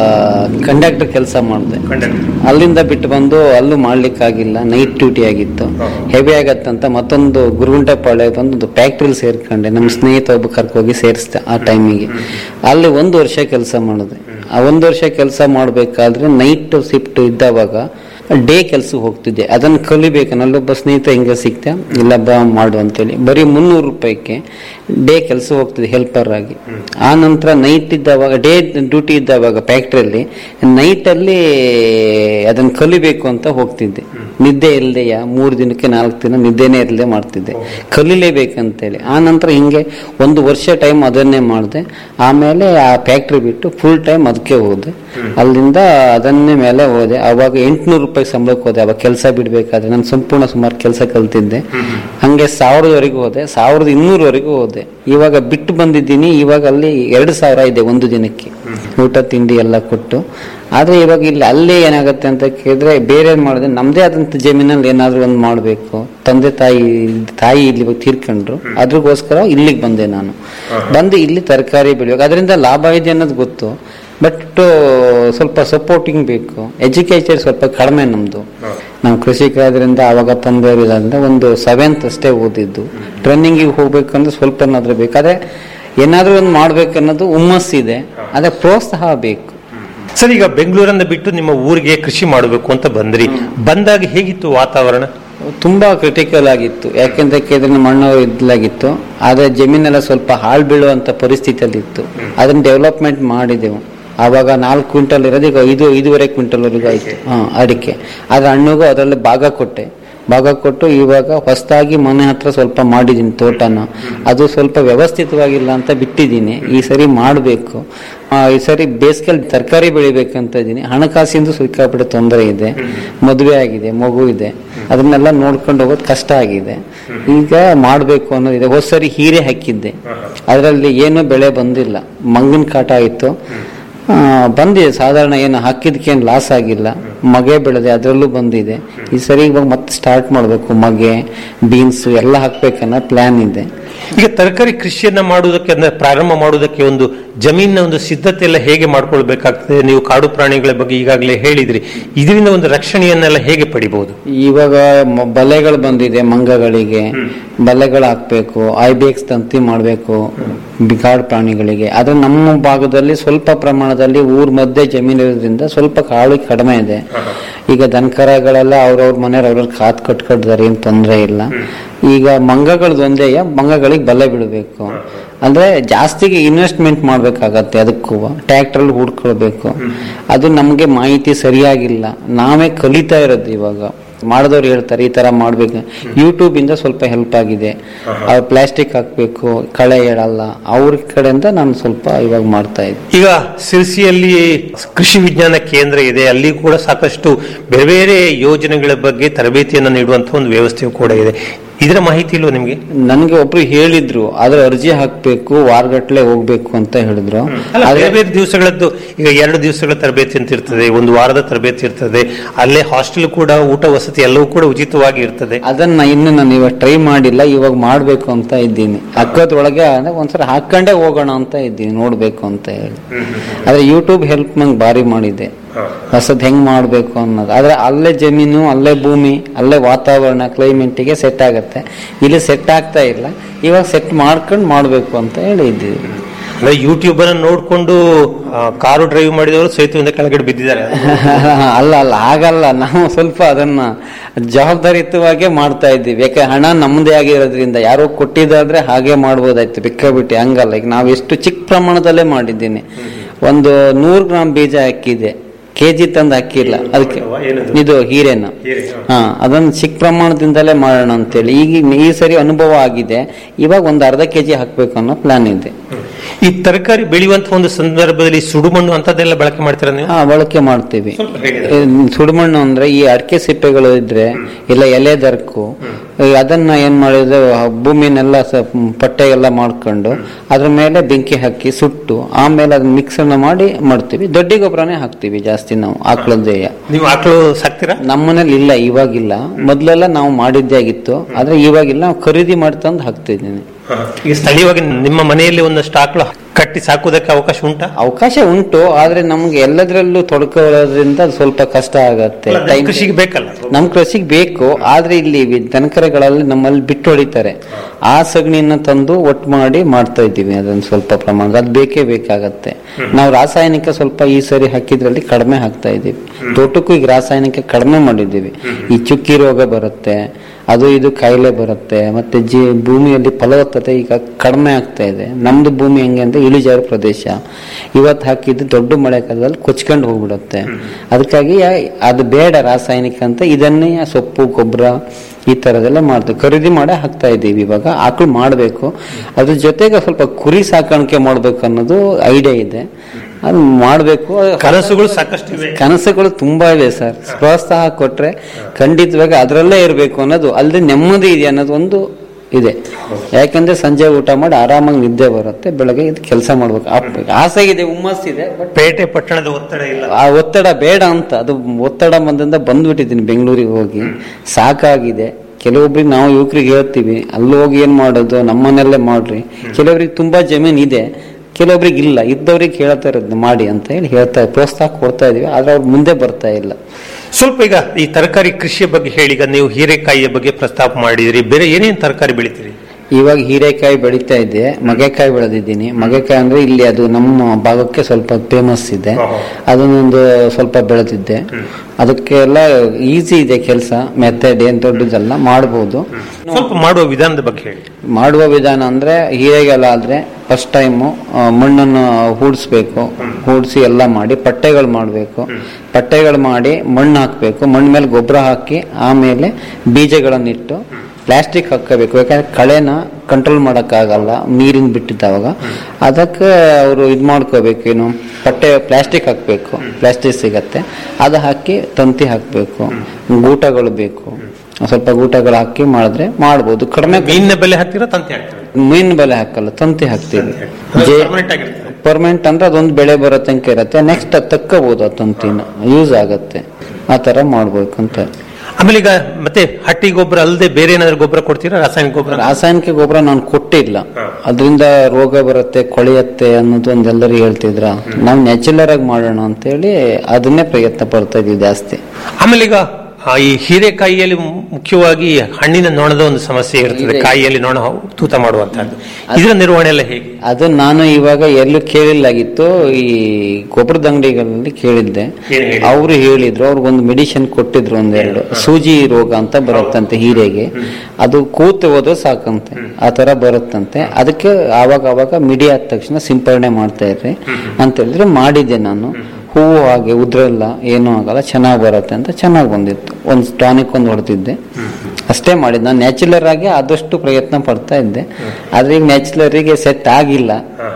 ಕಂಡಕ್ಟರ್ ಕೆಲಸ ಮಾಡಿದೆ ಅಲ್ಲಿಂದ ಬಿಟ್ಟು ಬಂದು ಅಲ್ಲೂ ಮಾಡ್ಲಿಕ್ಕಾಗಿಲ್ಲ ನೈಟ್ ಡ್ಯೂಟಿ ಆಗಿತ್ತು ಹೆವಿ ಆಗತ್ತಂತ ಮತ್ತೊಂದು ಗುರುಗುಂಟೆಪಾಳ್ಯ ಬಂದು ಫ್ಯಾಕ್ಟ್ರಿಲಿ ಸೇರ್ಕೊಂಡೆ ನಮ್ಮ ಸ್ನೇಹಿತ ಒಬ್ಬ ಕರ್ಕೋಗಿ ಸೇರಿಸ್ದೆ ಆ ಟೈಮಿಗೆ ಅಲ್ಲಿ ಒಂದು ವರ್ಷ ಕೆಲಸ ಮಾಡಿದೆ ಆ ಒಂದು ವರ್ಷ ಕೆಲಸ ಮಾಡಬೇಕಾದ್ರೆ ನೈಟ್ ಶಿಫ್ಟ್ ಇದ್ದವಾಗ ಡೇ ಕೆಲ್ಸಕ್ಕೆ ಹೋಗ್ತಿದ್ದೆ ಅದನ್ನು ಕಲಿಬೇಕು ನಲ್ಲೊಬ್ಬ ಸ್ನೇಹಿತ ಹಿಂಗೆ ಸಿಕ್ತ ಇಲ್ಲ ಬಾ ಮಾಡು ಅಂತೇಳಿ ಬರೀ ಮುನ್ನೂರು ರೂಪಾಯಿಗೆ ಡೇ ಕೆಲಸ ಹೋಗ್ತಿದ್ದೆ ಹೆಲ್ಪರ್ ಆಗಿ ಆ ನಂತರ ನೈಟ್ ಇದ್ದವಾಗ ಡೇ ಡ್ಯೂಟಿ ಇದ್ದವಾಗ ಫ್ಯಾಕ್ಟ್ರಿಯಲ್ಲಿ ನೈಟಲ್ಲಿ ಅದನ್ನು ಕಲಿಬೇಕು ಅಂತ ಹೋಗ್ತಿದ್ದೆ ನಿದ್ದೆ ಇಲ್ಲದೆಯ ಮೂರು ದಿನಕ್ಕೆ ನಾಲ್ಕು ದಿನ ನಿದ್ದೆನೇ ಇಲ್ಲದೆ ಮಾಡ್ತಿದ್ದೆ ಕಲಿಲೇಬೇಕಂತೇಳಿ ಆ ನಂತರ ಹಿಂಗೆ ಒಂದು ವರ್ಷ ಟೈಮ್ ಅದನ್ನೇ ಮಾಡಿದೆ ಆಮೇಲೆ ಆ ಫ್ಯಾಕ್ಟ್ರಿ ಬಿಟ್ಟು ಫುಲ್ ಟೈಮ್ ಅದಕ್ಕೆ ಹೋದೆ ಅಲ್ಲಿಂದ ಅದನ್ನೇ ಮೇಲೆ ಹೋದೆ ಅವಾಗ ಎಂಟ್ನೂರು ರೂಪಾಯಿ ಸಂಬಳಕ್ಕೆ ಹೋದೆ ಅವಾಗ ಕೆಲಸ ಬಿಡ್ಬೇಕಾದ್ರೆ ನಾನು ಸಂಪೂರ್ಣ ಸುಮಾರು ಕೆಲಸ ಕಲ್ತಿದ್ದೆ ಹಂಗೆ ಸಾವಿರದವರೆಗೂ ಹೋದೆ ಸಾವಿರದ ಇನ್ನೂರವರೆಗೂ ಹೋದೆ ಇವಾಗ ಬಿಟ್ಟು ಬಂದಿದ್ದೀನಿ ಇವಾಗ ಅಲ್ಲಿ ಎರಡು ಸಾವಿರ ಇದೆ ಒಂದು ದಿನಕ್ಕೆ ಊಟ ತಿಂಡಿ ಎಲ್ಲ ಕೊಟ್ಟು ಆದ್ರೆ ಇವಾಗ ಇಲ್ಲಿ ಅಲ್ಲೇ ಏನಾಗುತ್ತೆ ಅಂತ ಕೇಳಿದ್ರೆ ಬೇರೆ ಮಾಡಿದ್ರೆ ನಮ್ದೇ ಆದಂತ ಜಮೀನಲ್ಲಿ ಏನಾದ್ರೂ ಒಂದು ಮಾಡಬೇಕು ತಂದೆ ತಾಯಿ ತಾಯಿ ಇಲ್ಲಿ ಇವಾಗ ತೀರ್ಕೊಂಡ್ರು ಅದ್ರಗೋಸ್ಕರ ಇಲ್ಲಿಗೆ ಬಂದೆ ನಾನು ಬಂದು ಇಲ್ಲಿ ತರಕಾರಿ ಬೆಳೆಯುವಾಗ ಅದರಿಂದ ಲಾಭ ಇದೆ ಅನ್ನೋದು ಗೊತ್ತು ಬಟ್ ಸ್ವಲ್ಪ ಸಪೋರ್ಟಿಂಗ್ ಬೇಕು ಎಜುಕೇಟೆಡ್ ಸ್ವಲ್ಪ ಕಡಿಮೆ ನಮ್ದು ನಾವು ಕೃಷಿಕರಾದ್ರಿಂದ ಅವಾಗ ತೊಂದರೆ ಇರಲಿಲ್ಲ ಅಂದ್ರೆ ಒಂದು ಸೆವೆಂತ್ ಅಷ್ಟೇ ಓದಿದ್ದು ಟ್ರೈನಿಂಗಿಗೆ ಹೋಗ್ಬೇಕಂದ್ರೆ ಸ್ವಲ್ಪ ಏನಾದ್ರೂ ಬೇಕಾದ್ರೆ ಏನಾದ್ರೂ ಒಂದು ಮಾಡ್ಬೇಕನ್ನೋದು ಹುಮ್ಮಸ್ಸಿದೆ ಅದೇ ಪ್ರೋತ್ಸಾಹ ಬೇಕು ಸರ್ ಈಗ ಬೆಂಗಳೂರನ್ನ ಬಿಟ್ಟು ನಿಮ್ಮ ಊರಿಗೆ ಕೃಷಿ ಮಾಡಬೇಕು ಅಂತ ಬಂದ್ರಿ ಬಂದಾಗ ಹೇಗಿತ್ತು ವಾತಾವರಣ ತುಂಬಾ ಕ್ರಿಟಿಕಲ್ ಆಗಿತ್ತು ಯಾಕೆಂದ್ರೆ ಕೇಂದ್ರ ಮಣ್ಣು ಇದ್ಲಾಗಿತ್ತು ಆದ್ರೆ ಜಮೀನೆಲ್ಲ ಸ್ವಲ್ಪ ಹಾಳು ಬೀಳುವಂತ ಪರಿಸ್ಥಿತಿಯಲ್ಲಿ ಇತ್ತು ಅದನ್ನ ಡೆವಲಪ್ಮೆಂಟ್ ಮಾಡಿದೆವು ಆವಾಗ ನಾಲ್ಕು ಕ್ವಿಂಟಲ್ ಇರೋದು ಈಗ ಐದು ಐದೂವರೆ ಕ್ವಿಂಟಲ್ ವರೆಗೂ ಆಯ್ತು ಹಾ ಅಡಿಕೆ ಆದ್ರೆ ಹಣ್ಣಿಗೂ ಅದರಲ್ಲಿ ಭಾಗ ಕೊಟ್ಟೆ ಭಾಗ ಕೊಟ್ಟು ಇವಾಗ ಹೊಸದಾಗಿ ಮನೆ ಹತ್ರ ಸ್ವಲ್ಪ ಮಾಡಿದ್ದೀನಿ ತೋಟನ ಅದು ಸ್ವಲ್ಪ ವ್ಯವಸ್ಥಿತವಾಗಿಲ್ಲ ಅಂತ ಬಿಟ್ಟಿದ್ದೀನಿ ಈ ಸರಿ ಮಾಡಬೇಕು ಈ ಸರಿ ಬೇಸಿಗೆಯಲ್ಲಿ ತರಕಾರಿ ಬೆಳಿಬೇಕಂತ ಇದ್ದೀನಿ ಹಣಕಾಸಿಂದು ಸಿಕ್ಕಾಪಟ್ಟೆ ತೊಂದರೆ ಇದೆ ಮದುವೆ ಆಗಿದೆ ಮಗು ಇದೆ ಅದನ್ನೆಲ್ಲ ನೋಡ್ಕೊಂಡು ಹೋಗೋದು ಕಷ್ಟ ಆಗಿದೆ ಈಗ ಮಾಡಬೇಕು ಅನ್ನೋದಿದೆ ಹೋದ್ ಸರಿ ಹೀರೆ ಹಾಕಿದ್ದೆ ಅದರಲ್ಲಿ ಏನು ಬೆಳೆ ಬಂದಿಲ್ಲ ಮಂಗನ ಕಾಟ ಆಯಿತು ಆ, ಬಂದಿದೆ ಸಾಧಾರಣ ಏನು ಹಾಕಿದ್ಕೇನು ಲಾಸ್ ಆಗಿಲ್ಲ ಮಗೆ ಬೆಳೆದೆ ಅದರಲ್ಲೂ ಬಂದಿದೆ ಈ ಸರಿ ಇವಾಗ ಮತ್ತೆ ಸ್ಟಾರ್ಟ್ ಮಾಡಬೇಕು ಮಗೆ ಬೀನ್ಸ್ ಎಲ್ಲ ಹಾಕ್ಬೇಕನ್ನೋ ಪ್ಲಾನ್ ಇದೆ ಈಗ ತರಕಾರಿ ಕೃಷಿಯನ್ನ ಮಾಡುವುದಕ್ಕೆ ಅಂದ್ರೆ ಪ್ರಾರಂಭ ಮಾಡುವುದಕ್ಕೆ ಒಂದು ಜಮೀನಿನ ಒಂದು ಸಿದ್ಧತೆ ಎಲ್ಲ ಹೇಗೆ ಮಾಡ್ಕೊಳ್ಬೇಕಾಗ್ತದೆ ನೀವು ಕಾಡು ಪ್ರಾಣಿಗಳ ಬಗ್ಗೆ ಈಗಾಗಲೇ ಹೇಳಿದ್ರಿ ಇದರಿಂದ ಒಂದು ರಕ್ಷಣೆಯನ್ನೆಲ್ಲ ಹೇಗೆ ಪಡಿಬಹುದು ಇವಾಗ ಮ- ಬಲೆಗಳು ಬಂದಿದೆ ಮಂಗಗಳಿಗೆ ಬಲೆಗಳು ಹಾಕ್ಬೇಕು ಐಬೇಕ್ಸ್ ತಂತಿ ಮಾಡಬೇಕು ಬಿಕಾಡ್ ಪ್ರಾಣಿಗಳಿಗೆ ಆದ್ರೆ ನಮ್ಮ ಭಾಗದಲ್ಲಿ ಸ್ವಲ್ಪ ಪ್ರಮಾಣದಲ್ಲಿ ಊರ್ ಮಧ್ಯೆ ಜಮೀನು ಇರೋದ್ರಿಂದ ಸ್ವಲ್ಪ ಕಾಳು ಕಡಿಮೆ ಇದೆ ಈಗ ದನಕರಗಳೆಲ್ಲ ಅವ್ರವ್ರ ಮನೆಯವ್ರ ಅವ್ರವ್ರ ಕಾತ್ ಕಟ್ಕೊಳ್ತಾರೆ ಏನ್ ತೊಂದರೆ ಇಲ್ಲ ಈಗ ಮಂಗಗಳದ್ದು ಒಂದೇ ಮಂಗಗಳಿಗೆ ಬಲೆ ಬಿಡಬೇಕು ಅಂದ್ರೆ ಜಾಸ್ತಿಗೆ ಇನ್ವೆಸ್ಟ್ಮೆಂಟ್ ಮಾಡ್ಬೇಕಾಗತ್ತೆ ಅದಕ್ಕೂ ಟ್ರ್ಯಾಕ್ಟರ್ ಹುಡ್ಕೊಳ್ಬೇಕು ಅದು ನಮಗೆ ಮಾಹಿತಿ ಸರಿಯಾಗಿಲ್ಲ ನಾವೇ ಕಲಿತಾ ಇರೋದು ಇವಾಗ ಮಾಡಿದವ್ರು ಹೇಳ್ತಾರೆ ಈ ತರ ಮಾಡ್ಬೇಕು ಯೂಟ್ಯೂಬ್ ಇಂದ ಸ್ವಲ್ಪ ಹೆಲ್ಪ್ ಆಗಿದೆ ಪ್ಲಾಸ್ಟಿಕ್ ಹಾಕ್ಬೇಕು ಕಳೆ ಹೇಳಲ್ಲ ಅವ್ರ ಕಡೆಯಿಂದ ನಾನು ಸ್ವಲ್ಪ ಇವಾಗ ಮಾಡ್ತಾ ಇದ್ದೆ ಈಗ ಸಿರ್ಸಿಯಲ್ಲಿ ಕೃಷಿ ವಿಜ್ಞಾನ ಕೇಂದ್ರ ಇದೆ ಅಲ್ಲಿ ಕೂಡ ಸಾಕಷ್ಟು ಬೇರೆ ಬೇರೆ ಯೋಜನೆಗಳ ಬಗ್ಗೆ ತರಬೇತಿಯನ್ನು ನೀಡುವಂತಹ ಒಂದು ವ್ಯವಸ್ಥೆಯು ಕೂಡ ಇದೆ ಇದರ ಮಾಹಿತಿ ಇಲ್ವಾ ನಿಮ್ಗೆ ನನ್ಗೆ ಒಬ್ರು ಹೇಳಿದ್ರು ಆದ್ರೆ ಅರ್ಜಿ ಹಾಕ್ಬೇಕು ವಾರಗಟ್ಲೆ ಹೋಗ್ಬೇಕು ಅಂತ ಹೇಳಿದ್ರು ಅಲ್ಲ, ಆದ್ರೆ ಬೇರೆ ಬೇರೆ ದಿವಸಗಳದ್ದು ಈಗ ಎರಡು ದಿವಸಗಳ ತರಬೇತಿ ಅಂತ ಇರ್ತದೆ ಒಂದು ವಾರದ ತರಬೇತಿ ಇರ್ತದೆ ಅಲ್ಲೇ ಹಾಸ್ಟೆಲ್ ಕೂಡ ಊಟ ವಸತಿ ಎಲ್ಲವೂ ಕೂಡ ಉಚಿತವಾಗಿ ಇರ್ತದೆ ಅದನ್ನ ಇನ್ನು ನಾನು ಇವಾಗ ಟ್ರೈ ಮಾಡಿಲ್ಲ ಇವಾಗ ಮಾಡ್ಬೇಕು ಅಂತ ಇದ್ದೀನಿ ಅಕ್ಕದೊಳಗೆ ಅಂದ್ರೆ ಒಂದ್ಸಲ ಹಾಕೊಂಡೇ ಹೋಗೋಣ ಅಂತ ಇದ್ದೀನಿ ನೋಡ್ಬೇಕು ಅಂತ ಹೇಳಿ ಆದ್ರೆ ಯೂಟ್ಯೂಬ್ ಹೆಲ್ಪ್ ನಂಗೆ ಭಾರಿ ಮಾಡಿದೆ ಹೊಸದ್ ಹೆಂಗ್ ಮಾಡ್ಬೇಕು ಅನ್ನೋದು ಆದ್ರೆ ಅಲ್ಲೇ ಜಮೀನು ಅಲ್ಲೇ ಭೂಮಿ ಅಲ್ಲೇ ವಾತಾವರಣ ಕ್ಲೈಮೇಟಿಗೆ ಸೆಟ್ ಆಗತ್ತೆ ಇಲ್ಲಿ ಸೆಟ್ ಆಗ್ತಾ ಇಲ್ಲ ಇವಾಗ ಸೆಟ್ ಮಾಡ್ಕೊಂಡು ಮಾಡ್ಬೇಕು ಅಂತ ಹೇಳಿ ಇದ್ದೀವಿ ಅಂದ್ರೆ ಯೂಟ್ಯೂಬ್ ಅನ್ನು ನೋಡ್ಕೊಂಡು ಆ, ಕಾರು ಡ್ರೈವ್ ಮಾಡಿದವರು ಸೇತುವೆಯಿಂದ ಕೆಳಗಡೆ ಬಿದ್ದಿದ್ದಾರೆ ಅಲ್ಲ ಅಲ್ಲ ಆಗಲ್ಲ ನಾವು ಸ್ವಲ್ಪ ಅದನ್ನ ಜವಾಬ್ದಾರಿಯುತವಾಗೇ ಮಾಡ್ತಾ ಇದ್ದೀವಿ ಯಾಕೆ ಹಣ ನಮ್ಮದೇ ಆಗಿರೋದ್ರಿಂದ ಯಾರೋ ಕೊಟ್ಟಿದ್ದಾದ್ರೆ ಹಾಗೆ ಮಾಡ್ಬೋದಾಯ್ತು ಬಿಟ್ಟು ಹಂಗಲ್ಲ ಈಗ ನಾವು ಎಷ್ಟು ಚಿಕ್ಕ ಪ್ರಮಾಣದಲ್ಲೇ ಮಾಡಿದ್ದೀನಿ ಒಂದು ನೂರು ಗ್ರಾಮ್ ಬೀಜ ಹಾಕಿದೆ ಕೆಜಿ ತಂದು ಹಾಕಿಲ್ಲ ಅದಕ್ಕೆ ಏನದು? ಇದು ಹೀರೆನ ಹೀರೆ, ಹಾ ಅದನ್ನ ಚಿಕ್ಕ ಪ್ರಮಾಣದಿಂದಲೇ ಮಾಡೋಣ ಅಂತೇಳಿ ಈಗ ಈ ಸರಿ ಅನುಭವ ಆಗಿದೆ ಇವಾಗ ಒಂದು ಅರ್ಧ ಕೆಜಿ ಹಾಕ್ಬೇಕು ಅನ್ನೋ ಪ್ಲಾನ್ ಇದೆ ಈ ತರಕಾರಿ ಬೆಳೆಯುವಂತ ಒಂದು ಸಂದರ್ಭದಲ್ಲಿ ಸುಡುಮಣ್ಣು ಅಂತದೆಲ್ಲ ಬಳಕೆ ಮಾಡ್ತೀರಾ ನೀವು ಹಾ ಬಳಕೆ ಮಾಡ್ತೀವಿ ಸ್ವಲ್ಪ ಹೇಳಿ. ಏ, ಸುಡುಮಣ್ಣು ಅಂದ್ರೆ ಈ ಅಡಿಕೆ ಸಿಪ್ಪೆಗಳು ಇದ್ರೆ ಇಲ್ಲ ಎಲೆ ದರ್ಕು ಈ ಅದನ್ನ ಏನ್ ಮಾಡಿದ್ರೆ ಆ ಭೂಮಿನೆಲ್ಲ ಸ- ಪಟ್ಟೆ ಎಲ್ಲ ಮಾಡ್ಕೊಂಡು ಅದ್ರ ಮೇಲೆ ಬೆಂಕಿ ಹಾಕಿ ಸುಟ್ಟು ಆಮೇಲೆ ಅದನ್ನ ಮಿಕ್ಸರ್ನ ಮಾಡಿ ಮಾಡ್ತೀವಿ ದೊಡ್ಡಿ ಗೊಬ್ಬರನೇ ಹಾಕ್ತಿವಿ ಜಾಸ್ತಿ ನಾವು ಆಕಳದ್ದೇಯ ನೀವು ಆಕಳು ಸಾಕ್ತೀರಾ ನಮ್ಮನೇಲಿ ಇಲ್ಲ ಇವಾಗಿಲ್ಲ ಮೊದ್ಲೆಲ್ಲ ನಾವು ಮಾಡಿದ್ದೇ ಆಗಿತ್ತು ಆದ್ರೆ ಇವಾಗಿಲ್ಲ ನಾವು ಖರೀದಿ ಮಾಡಿ ತಂದು ಹಾಕ್ತಿದ್ದೀನಿ ಈಗ ಸ್ಥಳೀಯವಾಗಿ ನಿಮ್ಮ ಮನೆಯಲ್ಲಿ ಒಂದಷ್ಟು ಆಕಳು ಕಟ್ಟಿ ಸಾಕುವುದಕ್ಕೆ ಅವಕಾಶ ಉಂಟಾ ಅವಕಾಶ ಉಂಟು ಆದ್ರೆ ನಮ್ಗೆ ಎಲ್ಲದರಲ್ಲೂ ತೊಡ್ಕೊಳ್ಳೋದ್ರಿಂದ ಸ್ವಲ್ಪ ಕಷ್ಟ ಆಗತ್ತೆ ಅಲ್ಲ, Time- ಕೃಷಿಗೆ ಬೇಕಲ್ಲ ನಮ್ ಕೃಷಿಗೆ ಬೇಕು ಆದ್ರೆ ಇಲ್ಲಿ ವಿ- ದನಕರಗಳಲ್ಲಿ ನಮ್ಮಲ್ಲಿ ಬಿಟ್ಟು ಹೊಡಿತಾರೆ ಆ ಸಗಣಿನ ತಂದು ಒಟ್ಟು ಮಾಡಿ ಮಾಡ್ತಾ ಇದ್ದೀವಿ ಅದನ್ನ ಸ್ವಲ್ಪ ಪ್ರಮಾಣ ಅದು ಬೇಕೇ ಬೇಕಾಗತ್ತೆ ನಾವು ರಾಸಾಯನಿಕ ಸ್ವಲ್ಪ ಈ ಸರಿ ಹಾಕಿದ್ರಲ್ಲಿ ಕಡಿಮೆ ಹಾಕ್ತಾ ಇದ್ದೀವಿ ತೋಟಕ್ಕೂ ಈಗ ರಾಸಾಯನಿಕ ಕಡಿಮೆ ಮಾಡಿದ್ದೀವಿ ಈ ಚುಕ್ಕಿ ರೋಗ ಬರುತ್ತೆ ಅದು ಇದು ಕಾಯಿಲೆ ಬರುತ್ತೆ ಮತ್ತೆ ಜಿ ಭೂಮಿಯಲ್ಲಿ ಫಲವತ್ತತೆ ಈಗ ಕಡಿಮೆ ಆಗ್ತಾ ಇದೆ ನಮ್ದು ಭೂಮಿ ಹೆಂಗೆ ಅಂದ್ರೆ ಇಳಿಜಾರು ಪ್ರದೇಶ ಇವತ್ತು ಹಾಕಿದ್ದು ದೊಡ್ಡ ಮಳೆ ಕಾಲದಲ್ಲಿ ಕೊಚ್ಕೊಂಡು ಹೋಗ್ಬಿಡುತ್ತೆ ಅದಕ್ಕಾಗಿ ಅದು ಬೇಡ ರಾಸಾಯನಿಕ ಅಂತ ಇದನ್ನೇ ಸೊಪ್ಪು ಗೊಬ್ಬರ ಈ ತರದೆಲ್ಲ ಮಾಡ್ತೀವಿ ಖರೀದಿ ಮಾಡೇ ಹಾಕ್ತಾ ಇದ್ದೀವಿ ಇವಾಗ ಆಕಳು ಮಾಡಬೇಕು ಅದ್ರ ಜೊತೆಗೆ ಸ್ವಲ್ಪ ಕುರಿ ಸಾಕಾಣಿಕೆ ಮಾಡ್ಬೇಕು ಅನ್ನೋದು ಐಡಿಯಾ ಇದೆ ಅದು ಮಾಡಬೇಕು ಕನಸುಗಳು ಸಾಕಷ್ಟು ಇವೆ ಕನಸುಗಳು ತುಂಬಾ ಇವೆ ಸರ್ ಪ್ರೋತ್ಸಾಹ ಕೊಟ್ರೆ ಖಂಡಿತವಾಗಿ ಅದರಲ್ಲೇ ಇರಬೇಕು ಅನ್ನೋದು ಅಲ್ಲದೆ ನೆಮ್ಮದಿ ಇದೆ ಅನ್ನೋದು ಒಂದು ಇದೆ ಯಾಕಂದ್ರೆ ಸಂಜೆ ಊಟ ಮಾಡಿ ಆರಾಮಾಗಿ ನಿದ್ದೆ ಬರುತ್ತೆ ಬೆಳಗ್ಗೆ ಇದು ಕೆಲಸ ಮಾಡ್ಬೇಕು ಆ- ಆಸೆ ಇದೆ ಹುಮ್ಮಸ್ಸಿದೆ ಬಟ್ ಪೇಟೆ ಪಟ್ಟಣದ ಒತ್ತಡ ಇಲ್ಲ ಆ ಒತ್ತಡ ಬೇಡ ಅಂತ ಅದು ಒತ್ತಡ ಬಂದಿಂದ ಬಂದ್ಬಿಟ್ಟಿದ್ದೀನಿ ಬೆಂಗಳೂರಿಗೆ ಹೋಗಿ ಸಾಕಾಗಿದೆ ಕೆಲವೊಬ್ರಿಗೆ ನಾವು ಯುವಕರಿಗೆ ಹೇಳ್ತೀವಿ ಅಲ್ಲಿ ಹೋಗಿ ಏನ್ ಮಾಡೋದು ನಮ್ಮನೆಲ್ಲೇ ಮಾಡ್ರಿ ಕೆಲವರಿಗೆ ತುಂಬಾ ಜಮೀನ್ ಇದೆ ಕೆಲವೊಬ್ರಿಗೆ ಇಲ್ಲ ಇದ್ದವ್ರಿಗೆ ಹೇಳ್ತಾ ಇರೋದು ಮಾಡಿ ಅಂತ ಹೇಳಿ ಹೇಳ್ತಾ ಪ್ರೋತ್ಸಾಹ ಕೊಡ್ತಾ ಇದೀವಿ ಆದ್ರೆ ಅವ್ರು ಮುಂದೆ ಬರ್ತಾ ಇಲ್ಲ ಸ್ವಲ್ಪ ಈಗ ಈ ತರಕಾರಿ ಕೃಷಿಯ ಬಗ್ಗೆ ಹೇಳಿ ಈಗ ನೀವು ಹೀರೆಕಾಯಿಯ ಬಗ್ಗೆ ಪ್ರಸ್ತಾಪ ಮಾಡಿದ್ರಿ ಬೇರೆ ಏನೇನು ತರಕಾರಿ ಬೆಳಿತೀರಿ ಇವಾಗ ಹೀರೆಕಾಯಿ ಬೆಳೀತಾ ಇದ್ದೆ ಮಗೆಕಾಯಿ ಬೆಳೆದಿದ್ದೀನಿ ಮಗೆಕಾಯಿ ಅಂದ್ರೆ ಇಲ್ಲಿ ಅದು ನಮ್ಮ ಭಾಗಕ್ಕೆ ಸ್ವಲ್ಪ ಫೇಮಸ್ ಇದೆ ಓಹೋ. ಅದನ್ನೊಂದು ಸ್ವಲ್ಪ ಬೆಳೆದಿದ್ದೆ ಅದಕ್ಕೆಲ್ಲ ಈಸಿ ಇದೆ ಕೆಲಸ ಮೆಥಡ್ ಏನ್ ದೊಡ್ಡದಲ್ಲ ಮಾಡ್ಬೋದು ಸ್ವಲ್ಪ ಮಾಡುವ ವಿಧಾನದ ಬಗ್ಗೆ ಹೇಳಿ ಮಾಡುವ ವಿಧಾನ ಅಂದ್ರೆ ಹೀರೆಗೆಲ್ಲ ಆದ್ರೆ ಫಸ್ಟ್ ಟೈಮು ಮಣ್ಣನ್ನು ಹೂಡಿಸ್ಬೇಕು ಹೂಡಿಸಿ ಎಲ್ಲ ಮಾಡಿ ಪಟ್ಟೆಗಳು ಮಾಡಬೇಕು ಪಟ್ಟೆಗಳು ಮಾಡಿ ಮಣ್ಣು ಹಾಕಬೇಕು ಮಣ್ಣು ಮೇಲೆ ಗೊಬ್ಬರ ಹಾಕಿ ಆಮೇಲೆ ಬೀಜಗಳನ್ನಿಟ್ಟು ಪ್ಲಾಸ್ಟಿಕ್ ಹಾಕಬೇಕು ಯಾಕಂದ್ರೆ ಕಳೆನ ಕಂಟ್ರೋಲ್ ಮಾಡೋಕ್ಕಾಗಲ್ಲ ನೀರಿನ ಬಿಟ್ಟಿದ್ದಾವಾಗ ಅದಕ್ಕೆ ಅವರು ಇದು ಮಾಡ್ಕೋಬೇಕು ಏನು ಪಟ್ಟೆ ಪ್ಲಾಸ್ಟಿಕ್ ಹಾಕಬೇಕು ಪ್ಲಾಸ್ಟಿಕ್ ಸಿಗತ್ತೆ ಅದು ಹಾಕಿ ತಂತಿ ಹಾಕಬೇಕು ಗೂಟಗಳು ಬೇಕು ಸ್ವಲ್ಪ ಗೂಟಗಳು ಹಾಕಿ ಮಾಡಿದ್ರೆ ಮಾಡ್ಬೋದು ಕಡಿಮೆ ಮೀನಿನ ಬೆಲೆ ಹಾಕ್ತೀರಾ ತಂತಿ ಹಾಕ್ತೀರಾ ಮೀನ್ ಬೆಲೆ ಹಾಕಲ್ಲ ತಂತಿ ಹಾಕ್ತೀವಿ ಅದು permanent ಆಗಿರ್ತದೆ. ಪರ್ಮನೆಂಟ್ ಅಂದ್ರೆ ಅದೊಂದು ಬೆಳೆ ಬರೋ ತನಕ ಇರತ್ತೆ ನೆಕ್ಸ್ಟ್ ಅದು ತಕ್ಕೋಬಹುದು ಆ ತಂತಿನ ಯೂಸ್ ಆಗತ್ತೆ ಆ ತರ ಮಾಡ್ಬೇಕು ಅಂತ ಆಮೇಲೆ ಈಗ ಮತ್ತೆ ಹಟ್ಟಿ ಗೊಬ್ಬರ ಅಲ್ಲದೆ ಬೇರೆ ಏನಾದ್ರು ಗೊಬ್ಬರ ಕೊಡ್ತೀರಾ ರಾಸಾಯನಿಕ ಗೊಬ್ಬರ ರಾಸಾಯನಿಕ ಗೊಬ್ಬರ ನಾನು ಕೊಟ್ಟಿಲ್ಲ ಅದರಿಂದ ರೋಗ ಬರುತ್ತೆ ಕೊಳೆಯತ್ತೆ ಅನ್ನೋದು ಒಂದು ಎಲ್ಲರೂ ಹೇಳ್ತಿದ್ರ ನಾವು ನ್ಯಾಚುರಲ್ ಆಗಿ ಮಾಡೋಣ ಅಂತೇಳಿ ಅದನ್ನೇ ಪ್ರಯತ್ನ ಪಡ್ತಾ ಇದ್ವಿ ಜಾಸ್ತಿ ಆಮೇಲೆ ಈಗ ಆ, ಈ ಹೀರೆಕಾಯಿಯಲ್ಲಿ ಮು- ಮುಖ್ಯವಾಗಿ ಹಣ್ಣಿನ ನೊಣದ ಒಂದು ಸಮಸ್ಯೆ ಇರ್ತದೆ ಇದೆ. ಕಾಯಿಯಲ್ಲಿ ನೊಣ ತೂತ ಮಾಡುವಂತಹದ್ದು ಇದರ ನಿರ್ವಹಣೆ ಎಲ್ಲ ಹೇಗೆ ಅದು ನಾನು ಇವಾಗ ಎಲ್ಲೂ ಕೇಳಿಲ್ಲಾಗಿತ್ತು ಈ ಗೊಬ್ಬರದ ಅಂಗಡಿಗಳಲ್ಲಿ ಕೇಳಿದ್ದೆ ಏನ್ ಹೇಳಿ? ಅವರು ಹೇಳಿದ್ರು ಅವ್ರಿಗೊಂದು ಮೆಡಿಸಿನ್ ಕೊಟ್ಟಿದ್ರು ಒಂದೆರಡು ಸೂಜಿ ರೋಗ ಅಂತ ಬರುತ್ತಂತೆ ಹೀರೆಗೆ ಅದು ಕೂತು ಹೋದ್ರೆ ಸಾಕಂತೆ ಆ ತರ ಬರುತ್ತಂತೆ ಅದಕ್ಕೆ ಆವಾಗ ಆವಾಗ ಮಿಡಿ ಆದ ತಕ್ಷಣ ಸಿಂಪರಣೆ ಮಾಡ್ತಾ ಇರ್ರಿ ಅಂತ ಹೇಳಿದ್ರೆ ಮಾಡಿದ್ದೆ ನಾನು ಹೂವು ಹಾಗೆ ಉದ್ರಲ್ಲ ಏನೂ ಆಗಲ್ಲ ಚೆನ್ನಾಗಿ ಬರುತ್ತೆ ಅಂತ ಚೆನ್ನಾಗಿ ಬಂದಿತ್ತು ಒಂದು ಟಾನಿಕ್ ಒಂದು ಹೊಡೆದಿದ್ದೆ ಅಷ್ಟೇ ಮಾಡಿದ್ದು ನಾನು ನ್ಯಾಚುಲರ್ ಆಗಿ ಆದಷ್ಟು ಪ್ರಯತ್ನ ಪಡ್ತಾ ಇದ್ದೆ ಆದ್ರೆ ಈಗ ನ್ಯಾಚುಲರಿಗೆ ಸೆಟ್ ಆಗಿಲ್ಲ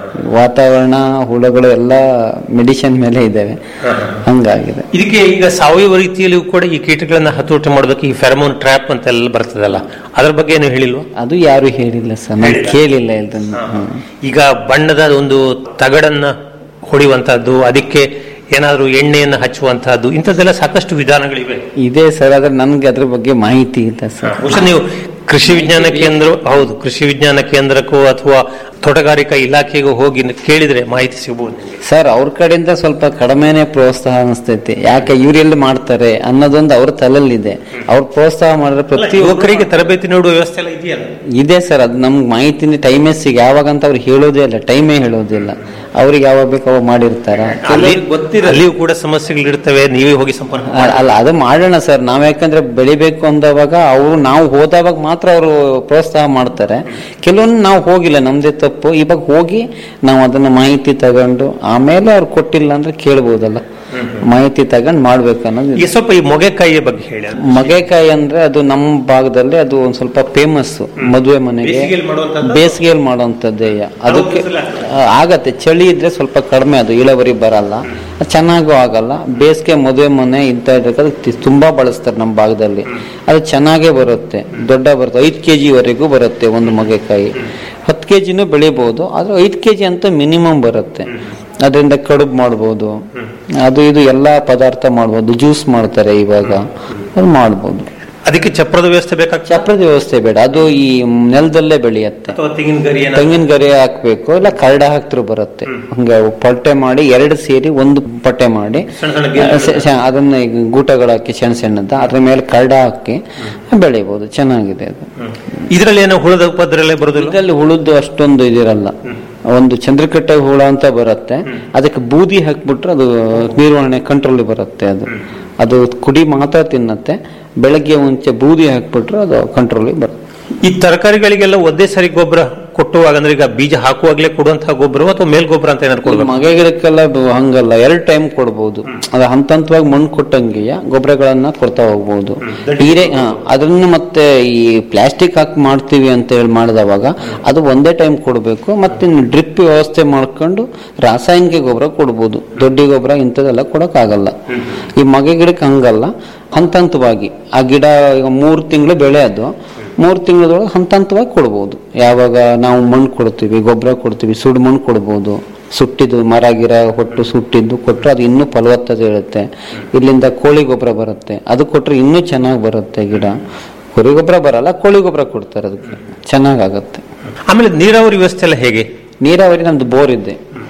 ವಾತಾವರಣ ಹುಳುಗಳು ಎಲ್ಲ ಮೆಡಿಸಿನ್ ಮೇಲೆ ಇದ್ದಾವೆ ಹಂಗಾಗಿದೆ ಇದಕ್ಕೆ ಈಗ ಸಾವಯವ ರೀತಿಯಲ್ಲಿಯೂ ಕೂಡ ಈ ಕೀಟಗಳನ್ನ ಹತೋಟಿ ಮಾಡೋದಕ್ಕೆ ಈ ಫೆರಮೋನ್ ಟ್ರ್ಯಾಪ್ ಅಂತ ಎಲ್ಲ ಬರ್ತದಲ್ಲ ಅದ್ರ ಬಗ್ಗೆ ಏನು ಹೇಳಿಲ್ವಾ ಅದು ಯಾರು ಹೇಳಿಲ್ಲ ಸರ್ ನಾನು ಕೇಳಿಲ್ಲ ಇದನ್ನ ಹ್ಮ್. ಈಗ ಬಣ್ಣದ ಒಂದು ತಗಡನ್ನ ಹೊಡೆಯುವಂತಹದ್ದು ಅದಕ್ಕೆ ಏನಾದರೂ ಎಣ್ಣೆಯನ್ನು ಹಚ್ಚುವಂತಹದ್ದು ಇಂಥದ್ದೆಲ್ಲ ಸಾಕಷ್ಟು ವಿಧಾನಗಳಿವೆ ಇದೆ ಸರ್ ಆದ್ರೆ ನನ್ಗೆ ಅದ್ರ ಬಗ್ಗೆ ಮಾಹಿತಿ ಇಲ್ಲ ಸರ್ ಬಹುಶಃ ನೀವು ಕೃಷಿ ವಿಜ್ಞಾನ ಕೇಂದ್ರ ಹೌದು ಕೃಷಿ ವಿಜ್ಞಾನ ಕೇಂದ್ರಕ್ಕೂ ಅಥವಾ ತೋಟಗಾರಿಕಾ ಇಲಾಖೆಗೂ ಹೋಗಿ ಕೇಳಿದ್ರೆ ಮಾಹಿತಿ ಸಿಗಬಹುದು ನಿಮಗೆ. ಸರ್ ಅವ್ರ ಕಡೆಯಿಂದ ಸ್ವಲ್ಪ ಕಡಿಮೆನೆ ಪ್ರೋತ್ಸಾಹ ಅನಿಸ್ತೈತಿ ಯಾಕೆ ಇವ್ರೆಲ್ಲಿ ಮಾಡ್ತಾರೆ ಅನ್ನೋದೊಂದು ಅವ್ರ ತಲೆಯಲ್ಲಿದೆ ಅವ್ರು ಪ್ರೋತ್ಸಾಹ ಮಾಡಿದ್ರೆ ಪ್ರತಿ ಯುವಕರಿಗೆ ತರಬೇತಿ ನೀಡುವ ವ್ಯವಸ್ಥೆ ಎಲ್ಲ ಇದೆಯಲ್ಲ ಇದೆ ಸರ್ ಅದು ನಮ್ಗೆ ಮಾಹಿತಿನ ಟೈಮೇ ಸಿಗ ಯಾವಾಗಂತ ಅವ್ರು ಹೇಳೋದೇ ಇಲ್ಲ ಟೈಮೇ ಹೇಳೋದಿಲ್ಲ ಅವ್ರಿಗೆ ಯಾವಾಗ ಬೇಕು ಅವಾಗ ಮಾಡಿರ್ತಾರ ಅಲ್ಲಿ ಅಲ್ಲಿಯೂ ಕೂಡ ಸಮಸ್ಯೆಗಳಿರ್ತವೆ ನೀವೇ ಹೋಗಿ ಸಂಪರ್ಕ ಅ- ಅಲ್ಲ ಅದು ಮಾಡೋಣ ಸರ್ ನಾವ್ ಯಾಕಂದ್ರೆ ಬೆಳಿಬೇಕು ಅಂದವಾಗ ಅವರು ನಾವು ಹೋದವಾಗ ಮಾತ್ರ ಅವರು ಪ್ರೋತ್ಸಾಹ ಮಾಡ್ತಾರೆ ಕೆಲವೊಂದು ನಾವು ಹೋಗಿಲ್ಲ ನಮ್ದೇ ತಪ್ಪು ಇವಾಗ ಹೋಗಿ ನಾವು ಅದನ್ನ ಮಾಹಿತಿ ತಗೊಂಡು ಆಮೇಲೆ ಅವ್ರು ಕೊಟ್ಟಿಲ್ಲ ಅಂದ್ರೆ ಕೇಳ್ಬೋದಲ್ಲ ಮಾಹಿತಿ ತಗೊಂಡು ಮಾಡ್ಬೇಕು ಅನ್ನೋದು ಈಗ ಸ್ವಲ್ಪ ಈ ಮೊಗೆಕಾಯಿಯ ಬಗ್ಗೆ ಹೇಳಿ ಅದು. ಮಗೆಕಾಯಿ ಅಂದ್ರೆ ಅದು ನಮ್ಮ ಭಾಗದಲ್ಲಿ ಅದು ಒಂದ್ ಸ್ವಲ್ಪ ಫೇಮಸ್ ಮದುವೆ ಮನೆಗೆ ಬೇಸಿಗೆಯಲ್ಲಿ ಮಾಡುವಂತದ್ದು? ಬೇಸಿಗೆಯಲ್ಲಿ ಮಾಡುವಂತದ್ದೇ ಅದಕ್ಕೆ ಆ, ಆಗತ್ತೆ ಚಳಿ ಇದ್ರೆ ಸ್ವಲ್ಪ ಕಡಿಮೆ ಅದು ಇಳುವರಿ ಬರಲ್ಲ ಅದು ಚೆನ್ನಾಗೂ ಆಗಲ್ಲ ಬೇಸಿಗೆ ಮದುವೆ ಮನೆ ಇಂಥ ಇದಕ್ಕೆ ತುಂಬಾ ಬಳಸ್ತಾರೆ ನಮ್ಮ ಭಾಗದಲ್ಲಿ ಅದು ಚೆನ್ನಾಗೇ ಬರುತ್ತೆ ದೊಡ್ಡ ಬರುತ್ತೆ ಐದು ಕೆ ವರೆಗೂ ಬರುತ್ತೆ ಒಂದು ಮಗೆಕಾಯಿ ಹತ್ತು ಕೆ ಜಿನೂ ಬೆಳಿಬಹುದು ಆದ್ರೆ ಐದು ಕೆ ಜಿ ಅಂತ ಮಿನಿಮಮ್ ಬರುತ್ತೆ ಅದರಿಂದ ಕಡುಬು ಮಾಡ್ಬೋದು ಅದು ಇದು ಎಲ್ಲಾ ಪದಾರ್ಥ ಮಾಡ್ಬೋದು ಜ್ಯೂಸ್ ಮಾಡ್ತಾರೆ ಇವಾಗ ಅದು ಮಾಡ್ಬೋದು ಅದಕ್ಕೆ ಚಪ್ರದ ವ್ಯವಸ್ಥೆ ಬೇಕಾಗ್ತದೆ ಚಪ್ರದ ವ್ಯವಸ್ಥೆ ಬೇಡ ಅದು ಈ ನೆಲದಲ್ಲೇ ಬೆಳೆಯುತ್ತೆ ಅಥವಾ ತೆಂಗಿನ ಗರಿ ಏನಾದ್ರು? ತೆಂಗಿನ ಗರಿ ಹಾಕ್ಬೇಕು ಇಲ್ಲ ಕರಡ ಹಾಕ್ತಿರು ಬರುತ್ತೆ ಹಂಗೆ ಪಟ್ಟೆ ಮಾಡಿ ಎರಡು ಸೇರಿ ಒಂದು ಪಟ್ಟೆ ಮಾಡಿ ಸಣ್ಣ ಸಣ್ಣ ಗೆರೆ ಸ- ಸ- ಅದನ್ನ ಈಗ ಗೂಟಗಳು ಹಾಕಿ ಸಣ್ಣ ಸಣ್ಣದ ಅದ್ರ ಮೇಲೆ ಕರಡ ಹಾಕಿ ಬೆಳಿಬಹುದು ಚೆನ್ನಾಗಿದೆ ಅದು ಇದರಲ್ಲಿ ಏನೋ ಹುಳದ ಉಪದ್ರ ಎಲ್ಲ ಬರೋದಿಲ್ಲ ಇದರಲ್ಲಿ ಹುಳುದ್ದು ಅಷ್ಟೊಂದು ಇದಿರಲ್ಲ ಒಂದು ಚಂದ್ರಕಟ್ಟೆ ಹುಳ ಅಂತ ಬರುತ್ತೆ ಅದಕ್ಕೆ ಬೂದಿ ಹಾಕ್ಬಿಟ್ರೆ ಅದು ನಿರ್ವಹಣೆ ಕಂಟ್ರೋಲ್ ಬರುತ್ತೆ ಅದು ಅದು ಕುಡಿ ಮಾತ್ರ ತಿನ್ನತ್ತೆ ಬೆಳಗ್ಗೆ ಮುಂಚೆ ಬೂದಿ ಹಾಕ್ಬಿಟ್ರೆ ಅದು ಕಂಟ್ರೋಲ್ ಬರುತ್ತೆ ಈ ತರಕಾರಿಗಳಿಗೆಲ್ಲ ಒಂದೇ ಸರಿ ಗೊಬ್ಬರ ಕೊಟ್ಟುವಾಗ ಅಂದ್ರೆ ಈಗ ಬೀಜ ಹಾಕುವಾಗಲೇ ಕೊಡುವಂತಹ ಗೊಬ್ಬರ ಅಥವಾ ಮೇಲ್ ಗೊಬ್ಬರ ಅಂತ ಏನಾದ್ರು ಕೊಡ್ಬೇಕು ಮಗೆ ಗಿಡಕ್ಕೆಲ್ಲ ಬ- ಹಂಗಲ್ಲ ಎರಡು ಟೈಮ್ ಕೊಡ್ಬೋದು ಅದು ಹಂತ ಹಂತವಾಗಿ ಮಣ್ಣು ಕೊಟ್ಟಂಗೆ ಗೊಬ್ಬರಗಳನ್ನ ಕೊಡ್ತಾ ಹೋಗ್ಬೋದು ಹೀರೆ ಹಾ, ಅದನ್ನ ಮತ್ತೆ ಈ ಪ್ಲಾಸ್ಟಿಕ್ ಹಾಕಿ ಮಾಡ್ತೀವಿ ಅಂತ ಹೇಳಿ ಮಾಡಿದವಾಗ ಅದು ಒಂದೇ ಟೈಮ್ ಕೊಡಬೇಕು ಮತ್ತೆ ಡ್ರಿಪ್ ವ್ಯವಸ್ಥೆ ಮಾಡ್ಕೊಂಡು ರಾಸಾಯನಿಕ ಗೊಬ್ಬರ ಕೊಡ್ಬೋದು ದೊಡ್ಡ ಗೊಬ್ಬರ ಇಂಥದ್ದೆಲ್ಲ ಕೊಡಕ್ಕಾಗಲ್ಲ ಈ ಮಗೆ ಗಿಡಕ್ಕೆ ಹಂಗಲ್ಲ ಹಂತ ಹಂತವಾಗಿ ಆ ಗಿಡ ಈಗ ಮೂರು ತಿಂಗಳು ಬೆಳೆ ಅದು ಮೂರು ತಿಂಗಳದೊಳಗೆ ಹಂತ ಹಂತವಾಗಿ ಕೊಡ್ಬೋದು ಯಾವಾಗ ನಾವು ಮಣ್ಣು ಕೊಡ್ತೀವಿ ಗೊಬ್ಬರ ಕೊಡ್ತೀವಿ ಸುಡು ಮಣ್ಣು ಕೊಡ್ಬೋದು ಸುಟ್ಟಿದ್ದು ಮರ ಗಿರ ಹೊಟ್ಟು ಸುಟ್ಟಿದ್ದು ಕೊಟ್ಟರೆ ಅದು ಇನ್ನೂ ಫಲವತ್ತತೆ ಇರುತ್ತೆ ಇಲ್ಲಿಂದ ಕೋಳಿ ಗೊಬ್ಬರ ಬರುತ್ತೆ ಅದು ಕೊಟ್ಟರೆ ಇನ್ನೂ ಚೆನ್ನಾಗಿ ಬರುತ್ತೆ ಗಿಡ ಕುರಿ ಗೊಬ್ಬರ ಬರಲ್ಲ ಕೋಳಿ ಗೊಬ್ಬರ ಕೊಡ್ತಾರೆ ಅದಕ್ಕೆ ಚೆನ್ನಾಗಾಗತ್ತೆ ಆಮೇಲೆ ನೀರಾವರಿ ವ್ಯವಸ್ಥೆ ಎಲ್ಲ ಹೇಗೆ ನೀರಾವರಿ ನಮ್ದು ಬೋರ್ ಇದೆ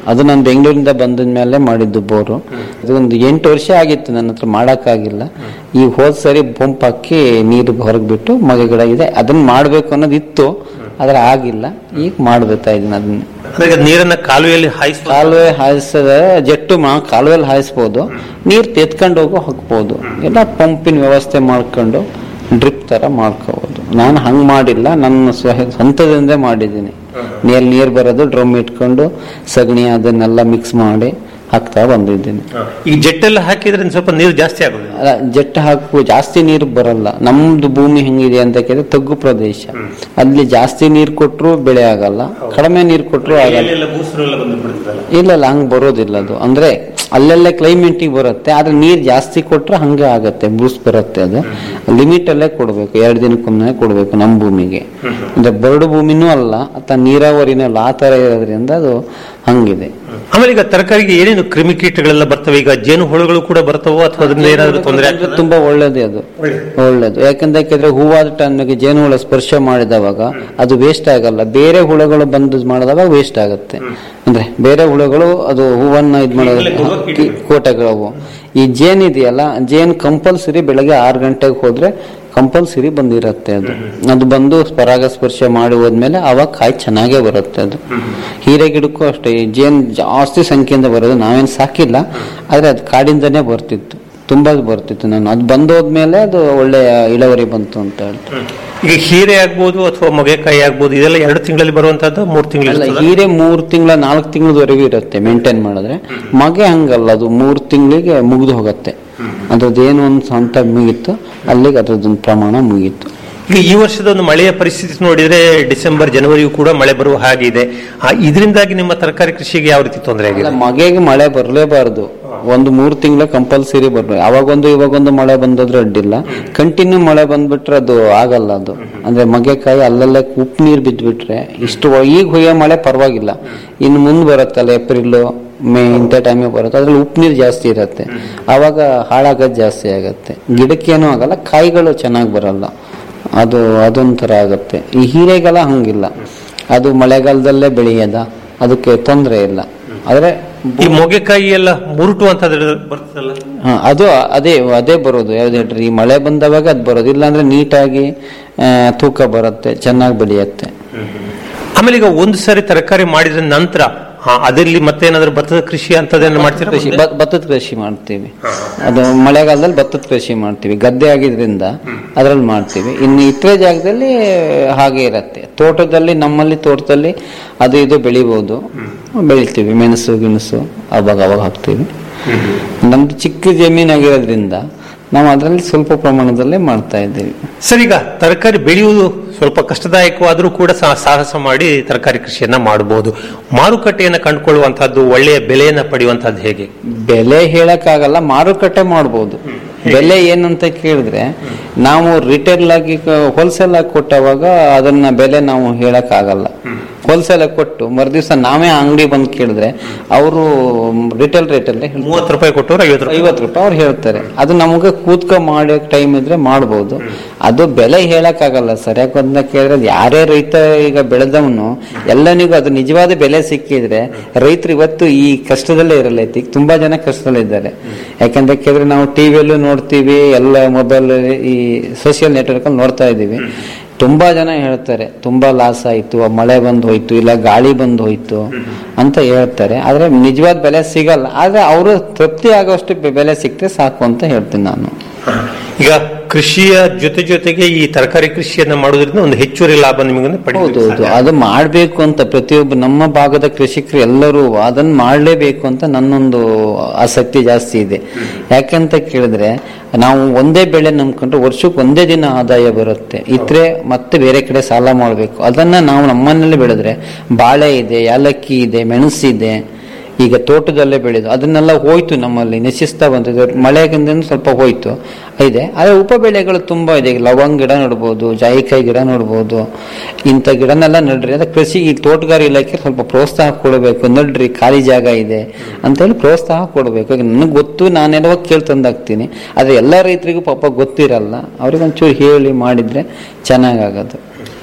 ಅದು ನಾನು ಬೆಂಗಳೂರಿಂದ ಬಂದ ಮೇಲೆ ಮಾಡಿದ್ದು ಬೋರು ಅದು ಒಂದು ಎಂಟು ವರ್ಷ ಆಗಿತ್ತು ನನ್ನ ಹತ್ರ ಮಾಡೋಕ್ಕಾಗಿಲ್ಲ ಈ ಹೋದ್ ಸರಿ ಪಂಪ್ ಹಾಕಿ ನೀರು ಹೊರಗೆ ಬಿಟ್ಟು ಮಗ ಗಿಡ ಇದೆ ಅದನ್ನ ಮಾಡಬೇಕು ಅನ್ನೋದು ಇತ್ತು ಆದ್ರೆ ಆಗಿಲ್ಲ ಈಗ ಮಾಡ್ಬೇಕಾ ಇದನ್ನ ಅದನ್ನ ಅಂದ್ರೆ ನೀರನ್ನ ಕಾಲುವೆಯಲ್ಲಿ ಹಾಯಿಸ ಕಾಲುವೆ ಹಾಯಿಸದ ಜೆಟ್ಟು ಮಾ ಕಾಲುವೆಲ್ಲಿ ಹಾಯಿಸ್ಬೋದು ನೀರು ತೆತ್ಕೊಂಡು ಹೋಗೋ ಹಾಕ್ಬೋದು ಇಲ್ಲ ಪಂಪಿನ ವ್ಯವಸ್ಥೆ ಮಾಡ್ಕೊಂಡು ಡ್ರಿಪ್ ತರ ಮಾಡ್ಕೋಬಹುದು ನಾನು ಹಂಗ್ ಮಾಡಿಲ್ಲ ನನ್ನ ಸ್ವ- ಸ್ವಂತದಿಂದ ಮಾಡಿದ್ದೀನಿ ನೀರ್ ನೀರ್ ಬರೋದು ಡ್ರಮ್ ಇಟ್ಕೊಂಡು ಸಗಣಿ ಅದನ್ನೆಲ್ಲ ಮಿಕ್ಸ್ ಮಾಡಿ ಹಾಕ್ತಾ ಬಂದಿದ್ದೀನಿ ಈಗ ಜೆಟ್ಟೆಲ್ಲ ಹಾಕಿದ್ರೆ ಇನ್ನು ಸ್ವಲ್ಪ ನೀರು ಜಾಸ್ತಿ ಆಗೋದಿಲ್ಲ ಅಲ್ಲ ಜೆಟ್ ಹಾಕು ಜಾಸ್ತಿ ನೀರು ಬರಲ್ಲ ನಮ್ದು ಭೂಮಿ ಹೆಂಗಿದೆ ಅಂತ ಕೇಳಿದ್ರೆ ತಗ್ಗು ಪ್ರದೇಶ ಅಲ್ಲಿ ಜಾಸ್ತಿ ನೀರು ಕೊಟ್ರು ಬೆಳೆ ಆಗಲ್ಲ ಕಡಿಮೆ ನೀರು ಕೊಟ್ರು ಆಗಲ್ಲ ಇಲ್ಲ ಇಲ್ಲ ಹಂಗ್ ಬರೋದಿಲ್ಲ ಅದು ಅಂದ್ರೆ ಅಲ್ಲೆಲ್ಲ ಕ್ಲೈಮೇಟಿಗೆ ಬರುತ್ತೆ ಆದ್ರೆ ನೀರ್ ಜಾಸ್ತಿ ಕೊಟ್ರೆ ಹಂಗೆ ಆಗತ್ತೆ ಬೂಸ್ ಬರುತ್ತೆ ಅದು ಲಿಮಿಟ್ ಅಲ್ಲೇ ಕೊಡ್ಬೇಕು ಎರಡು ದಿನಕ್ಕೊಮ್ಮೆ ಕೊಡ್ಬೇಕು ನಮ್ಮ ಭೂಮಿಗೆ ಅಂದ್ರೆ ಬರಡು ಭೂಮಿನೂ ಅಲ್ಲ ಅಥವಾ ನೀರಾವರಿನೂ ಅಲ್ಲ ಆ ತರ ಇರೋದ್ರಿಂದ ಅದು ಹಂಗಿದೆ ಆಮೇಲೆ ಈಗ ತರಕಾರಿಗೆ ಏನೇನು ಕ್ರಿಮಿಕೀಟಗಳೆಲ್ಲ ಬರ್ತವೆ ಈಗ ಜೇನು ಹುಳುಗಳು ಕೂಡ ಬರ್ತವೋ ಅಥವಾ ಅದರಿಂದ ಏನಾದ್ರು ತೊಂದರೆ ಅದು ತುಂಬಾ ಒಳ್ಳೇದೇ ಅದು ಒಳ್ಳೇದು ಯಾಕಂದ್ರೆ ಯಾಕಂದ್ರೆ ಹೂವಾದ ಟನ್ಗೆ ಜೇನುಹುಳ ಸ್ಪರ್ಶ ಮಾಡಿದವಾಗ ಅದು ವೇಸ್ಟ್ ಆಗಲ್ಲ ಬೇರೆ ಹುಳುಗಳು ಬಂದು ಮಾಡಿದವಾಗ ವೇಸ್ಟ್ ಆಗುತ್ತೆ ಅಂದ್ರೆ ಬೇರೆ ಹುಳುಗಳು ಅದು ಹೂವನ್ನ ಇದ್ ಮಾಡೋದು ಕೋಟೆಗಳವು ಈ ಜೇನ್ ಇದೆಯಲ್ಲ ಜೇನ್ ಕಂಪಲ್ಸರಿ ಬೆಳಗ್ಗೆ ಆರು ಗಂಟೆಗೆ ಹೋದ್ರೆ ಕಂಪಲ್ಸರಿ ಬಂದಿರತ್ತೆ ಅದು ಅದು ಬಂದು ಪರಾಗಸ್ಪರ್ಶ ಮಾಡಿ ಹೋದ್ಮೇಲೆ ಅವಾಗ ಕಾಯಿ ಚೆನ್ನಾಗೇ ಬರುತ್ತೆ ಅದು ಹೀರೆ ಗಿಡಕ್ಕೂ ಅಷ್ಟೇ ಈ ಜೇನ್ ಜಾಸ್ತಿ ಸಂಖ್ಯೆಯಿಂದ ಬರೋದು ನಾವೇನು ಸಾಕಿಲ್ಲ ಆದ್ರೆ ಅದು ಕಾಡಿಂದನೇ ಬರ್ತಿತ್ತು ತುಂಬಾ ಬರ್ತಿತ್ತು ನಾನು ಅದು ಬಂದೋದ್ಮೇಲೆ ಅದು ಒಳ್ಳೆಯ ಇಳುವರಿ ಬಂತು ಅಂತ ಹೇಳ್ತಾರೆ ಈಗ ಹೀರೆ ಆಗ್ಬೋದು ಅಥವಾ ಮೊಗೆಕಾಯಿ ಆಗ್ಬೋದು ಇದೆಲ್ಲ ಎರಡು ತಿಂಗಳಲ್ಲಿ ಬರುವಂತದ್ದು ಮೂರು ಅಲ್ಲ ತಿಂಗಳು ಹೀರೆ ಮೂರ್ ತಿಂಗಳ ನಾಲ್ಕು ತಿಂಗಳವರೆಗೂ ಇರುತ್ತೆ ಮೇಂಟೈನ್ ಮಾಡಿದ್ರೆ ಮಗೆ ಹಂಗಲ್ಲ ಅದು ಮೂರ್ ತಿಂಗಳಿಗೆ ಮುಗಿದು ಹೋಗುತ್ತೆ ಅದ್ರದ್ದು ಏನು ಒಂದು ಹಂತ ಮುಗೀತು ಅಲ್ಲಿಗೆ ಅದ್ರದ್ದೊಂದು ಪ್ರಮಾಣ ಮುಗೀತು ಈಗ ಈ ವರ್ಷದ ಒಂದು ಮಳೆಯ ಪರಿಸ್ಥಿತಿ ನೋಡಿದ್ರೆ ಡಿಸೆಂಬರ್ ಜನವರಿಯೂ ಕೂಡ ಮಳೆ ಬರುವ ಹಾಗಿದೆ ಆ, ಇದರಿಂದಾಗಿ ನಿಮ್ಮ ತರಕಾರಿ ಕೃಷಿಗೆ ಯಾವ ರೀತಿ ತೊಂದರೆ ಅಲ್ಲ ಆಗಿದೆ ಮಗೆ ಮಳೆ ಬರಲೇಬಾರದು ಒಂದು ಮೂರು ತಿಂಗಳ ಕಂಪಲ್ಸರಿ ಬರ್ಬೇಕು ಅವಾಗೊಂದು ಇವಾಗೊಂದು ಮಳೆ ಬಂದದ್ರೆ ಅಡ್ಡಿಲ್ಲ ಕಂಟಿನ್ಯೂ ಮಳೆ ಬಂದ್ಬಿಟ್ರೆ ಅದು ಆಗಲ್ಲ ಅದು ಅಂದ್ರೆ ಮಗೆಕಾಯಿ ಅಲ್ಲಲ್ಲೇ ಉಪ್ಪು ನೀರು ಬಿದ್ದುಬಿಟ್ರೆ ಇಷ್ಟು ಈಗ ಹೊಯ್ಯೋ ಮಳೆ ಪರವಾಗಿಲ್ಲ ಇನ್ನು ಮುಂದೆ ಬರುತ್ತಲ್ಲ ಏಪ್ರಿಲ್ ಮೇ ಇಂಥ ಟೈಮಿಗೆ ಬರುತ್ತೆ ಅದ್ರಲ್ಲಿ ಉಪ್ಪು ನೀರು ಜಾಸ್ತಿ ಇರುತ್ತೆ ಆವಾಗ ಹಾಳಾಗೋದು ಜಾಸ್ತಿ ಆಗತ್ತೆ ಗಿಡಕ್ಕೇನು ಆಗಲ್ಲ ಕಾಯಿಗಳು ಚೆನ್ನಾಗಿ ಬರಲ್ಲ ಅದು ಅದೊಂಥರ ಆಗುತ್ತೆ ಈ ಹೀರೆಗೆಲ್ಲ ಹಂಗಿಲ್ಲ ಅದು ಮಳೆಗಾಲದಲ್ಲೇ ಬೆಳೆಯದ ಅದಕ್ಕೆ ತೊಂದರೆ ಇಲ್ಲ ಆದ್ರೆ ಈ ಮೊಗೆಕಾಯಿ ಎಲ್ಲ ಮುರುಟು ಅಂತ ಬರ್ತದಲ್ಲ ಹಾ, ಅದು ಅದೇ ಅದೇ ಬರೋದು ಯಾವ್ದು ಹೇಳ್ರಿ ಈ ಮಳೆ ಬಂದವಾಗ ಅದು ಬರೋದು ಇಲ್ಲಾಂದ್ರೆ ನೀಟಾಗಿ ಆ, ತೂಕ ಬರುತ್ತೆ ಚೆನ್ನಾಗಿ ಬೆಳೆಯುತ್ತೆ ಆಮೇಲೆ ಈಗ ಒಂದು ಸಾರಿ ತರಕಾರಿ ಮಾಡಿದ ನಂತರ ಆ, ಅದರಲ್ಲಿ ಮತ್ತೇನಾದ್ರೂ ಭತ್ತದ ಕೃಷಿ ಅಂತದೇನು ಮಾಡ್ತೀರಾ ಕೃಷಿ ಭ- ಭತ್ತದ ಕೃಷಿ ಮಾಡ್ತೀವಿ ಅದು ಮಳೆಗಾಲದಲ್ಲಿ ಭತ್ತದ ಕೃಷಿ ಮಾಡ್ತೀವಿ ಗದ್ದೆ ಆಗಿದ್ರಿಂದ ಅದ್ರಲ್ಲಿ ಮಾಡ್ತೀವಿ ಇನ್ನು ಇತರೆ ಜಾಗದಲ್ಲಿ ಹಾಗೆ ಇರತ್ತೆ ತೋಟದಲ್ಲಿ ನಮ್ಮಲ್ಲಿ ತೋಟದಲ್ಲಿ ಅದು ಇದು ಬೆಳಿಬಹುದು ಬೆಳಿತೀವಿ ಮೆಣಸು ಗಿಣಸು ಅವಾಗ ಅವಾಗ ಹಾಕ್ತೀವಿ ನಮ್ದು ಚಿಕ್ಕ ಜಮೀನಾಗಿರೋದ್ರಿಂದ ನಾವು ಅದರಲ್ಲಿ ಸ್ವಲ್ಪ ಪ್ರಮಾಣದಲ್ಲೇ ಮಾಡ್ತಾ ಇದ್ದೀವಿ ಸರ್ ಈಗ ತರಕಾರಿ ಬೆಳೆಯುವುದು ಸ್ವಲ್ಪ ಕಷ್ಟದಾಯಕವಾದರೂ ಕೂಡ ಸಹ ಸಾಹಸ ಮಾಡಿ ತರಕಾರಿ ಕೃಷಿಯನ್ನ ಮಾಡಬಹುದು ಮಾರುಕಟ್ಟೆಯನ್ನ ಕಂಡುಕೊಳ್ಳುವಂತಹದ್ದು ಒಳ್ಳೆಯ ಬೆಲೆಯನ್ನ ಪಡೆಯುವಂತಹದ್ದು ಹೇಗೆ ಬೆಲೆ ಹೇಳಕ್ಕಾಗಲ್ಲ ಮಾರುಕಟ್ಟೆ ಮಾಡ್ಬೋದು ಬೆಲೆ ಏನಂತ ಕೇಳಿದ್ರೆ ನಾವು ರಿಟೇಲ್ ಆಗಿ ಹೋಲ್ಸೇಲ್ ಆಗಿ ಕೊಟ್ಟವಾಗ ಅದನ್ನ ಬೆಲೆ ನಾವು ಹೇಳಕ್ ಆಗಲ್ಲ ಹೋಲ್ಸೇಲ್ ಆಗಿ ಕೊಟ್ಟು ಮರುದಿವ್ಸ ನಾವೇ ಅಂಗಡಿ ಬಂದು ಕೇಳಿದ್ರೆ ಅವರು ರಿಟೇಲ್ ರೇಟಲ್ಲೇ ಮೂವತ್ತು ರೂಪಾಯಿ ಕೊಟ್ಟವ್ರು ಐವತ್ತು ರೂಪಾಯಿ ಐವತ್ತು ರೂಪಾಯಿ ಅವ್ರು ಹೇಳ್ತಾರೆ ಅದು ನಮಗೆ ಕೂತ್ಕೊ ಮಾಡೋ ಟೈಮ್ ಇದ್ರೆ ಮಾಡ್ಬೋದು ಅದು ಬೆಲೆ ಹೇಳಕ್ಕಾಗಲ್ಲ ಸರ್ ಯಾಕಂತ ಕೇಳಿದ್ರೆ ಅದ್ ಯಾರೇ ರೈತ ಈಗ ಬೆಳೆದವನು ಎಲ್ಲನಿಗೂ ಅದು ನಿಜವಾದ ಬೆಲೆ ಸಿಕ್ಕಿದ್ರೆ ರೈತರು ಇವತ್ತು ಈ ಕಷ್ಟದಲ್ಲೇ ಇರಲ್ಲ ಈಗ ತುಂಬಾ ಜನ ಕಷ್ಟದಲ್ಲಿದ್ದಾರೆ ಯಾಕಂತ ಕೇಳಿದ್ರೆ ನಾವು ಟಿವಿಯಲ್ಲೂ ನೋಡ್ತೀವಿ ಎಲ್ಲ ಮೊಬೈಲ್ ಈ ಸೋಷಿಯಲ್ ನೆಟ್ವರ್ಕ್ ಅಲ್ಲಿ ನೋಡ್ತಾ ಇದ್ದೀವಿ ತುಂಬಾ ಜನ ಹೇಳ್ತಾರೆ ತುಂಬಾ ಲಾಸ್ ಆಯ್ತು ಆ ಮಳೆ ಬಂದು ಹೋಯ್ತು ಇಲ್ಲ ಗಾಳಿ ಬಂದು ಹೋಯ್ತು ಅಂತ ಹೇಳ್ತಾರೆ ಆದ್ರೆ ನಿಜವಾದ ಬೆಲೆ ಸಿಗಲ್ಲ ಆದ್ರೆ ಅವರು ತೃಪ್ತಿ ಆಗೋಷ್ಟು ಬೆ- ಬೆಲೆ ಸಿಕ್ತೆ ಸಾಕು ಅಂತ ಹೇಳ್ತೀನಿ ನಾನು ಈಗ ಕೃಷಿಯ ಜೊತೆ ಜೊತೆಗೆ ಈ ತರಕಾರಿ ಕೃಷಿಯನ್ನ ಮಾಡೋದ್ರಿಂದ ಒಂದು ಹೆಚ್ಚುವರಿ ಲಾಭ ನಿಮಗೆ ಹೌದು ಪಡೆಯಬಹುದು ಹೌದು ಅದು ಮಾಡ್ಬೇಕು ಅಂತ ಪ್ರತಿಯೊಬ್ಬ ನಮ್ಮ ಭಾಗದ ಕೃಷಿಕರು ಎಲ್ಲರೂ ಅದನ್ನ ಮಾಡ್ಲೇಬೇಕು ಅಂತ ನನ್ನೊಂದು ಆಸಕ್ತಿ ಜಾಸ್ತಿ ಇದೆ ಯಾಕಂತ ಕೇಳಿದ್ರೆ ನಾವು ಒಂದೇ ಬೆಳೆ ನಂಬ್ಕೊಂಡ್ರೆ ವರ್ಷಕ್ಕೆ ಒಂದೇ ದಿನ ಆದಾಯ ಬರುತ್ತೆ ಇದ್ರೆ ಮತ್ತೆ ಬೇರೆ ಕಡೆ ಸಾಲ ಮಾಡಬೇಕು ಅದನ್ನ ನಾವು ನಮ್ಮನೇಲಿ ಬೆಳೆದ್ರೆ ಬಾಳೆ ಇದೆ ಯಾಲಕ್ಕಿ ಇದೆ ಮೆಣಸಿದೆ ಈಗ ತೋಟದಲ್ಲೇ ಬೆಳೆದು ಅದನ್ನೆಲ್ಲ ಹೋಯ್ತು ನಮ್ಮಲ್ಲಿ ನಶಿಸ್ತಾ ಬಂದಿದೆ ಮಳೆಗಿಂದ ಸ್ವಲ್ಪ ಹೋಯ್ತು ಇದೆ ಆದ್ರೆ ಉಪ ಬೆಳೆಗಳು ತುಂಬಾ ಇದೆ ಈಗ ಲವಂಗ ಗಿಡ ನೋಡ್ಬೋದು ಜಾಯಿಕಾಯಿ ಗಿಡ ನೋಡ್ಬೋದು ಇಂಥ ಗಿಡನೆಲ್ಲ ನಡ್ರಿ ಅಂದ್ರೆ ಕೃಷಿ ಈ ತೋಟಗಾರಿ ಇಲಾಖೆ ಸ್ವಲ್ಪ ಪ್ರೋತ್ಸಾಹ ಕೊಡಬೇಕು ನಡ್ರಿ ಖಾಲಿ ಜಾಗ ಇದೆ ಅಂತ ಹೇಳಿ ಪ್ರೋತ್ಸಾಹ ಕೊಡಬೇಕು ಈಗ ನನಗೆ ಗೊತ್ತು ನಾನೆಲ್ಲ ಕೇಳ್ತಂದಾಗ್ತೀನಿ ಆದ್ರೆ ಎಲ್ಲ ರೈತರಿಗೂ ಪಾಪ ಗೊತ್ತಿರಲ್ಲ ಅವ್ರಿಗೆ ಒಂಚೂರು ಹೇಳಿ ಮಾಡಿದ್ರೆ ಚೆನ್ನಾಗಾಗೋದು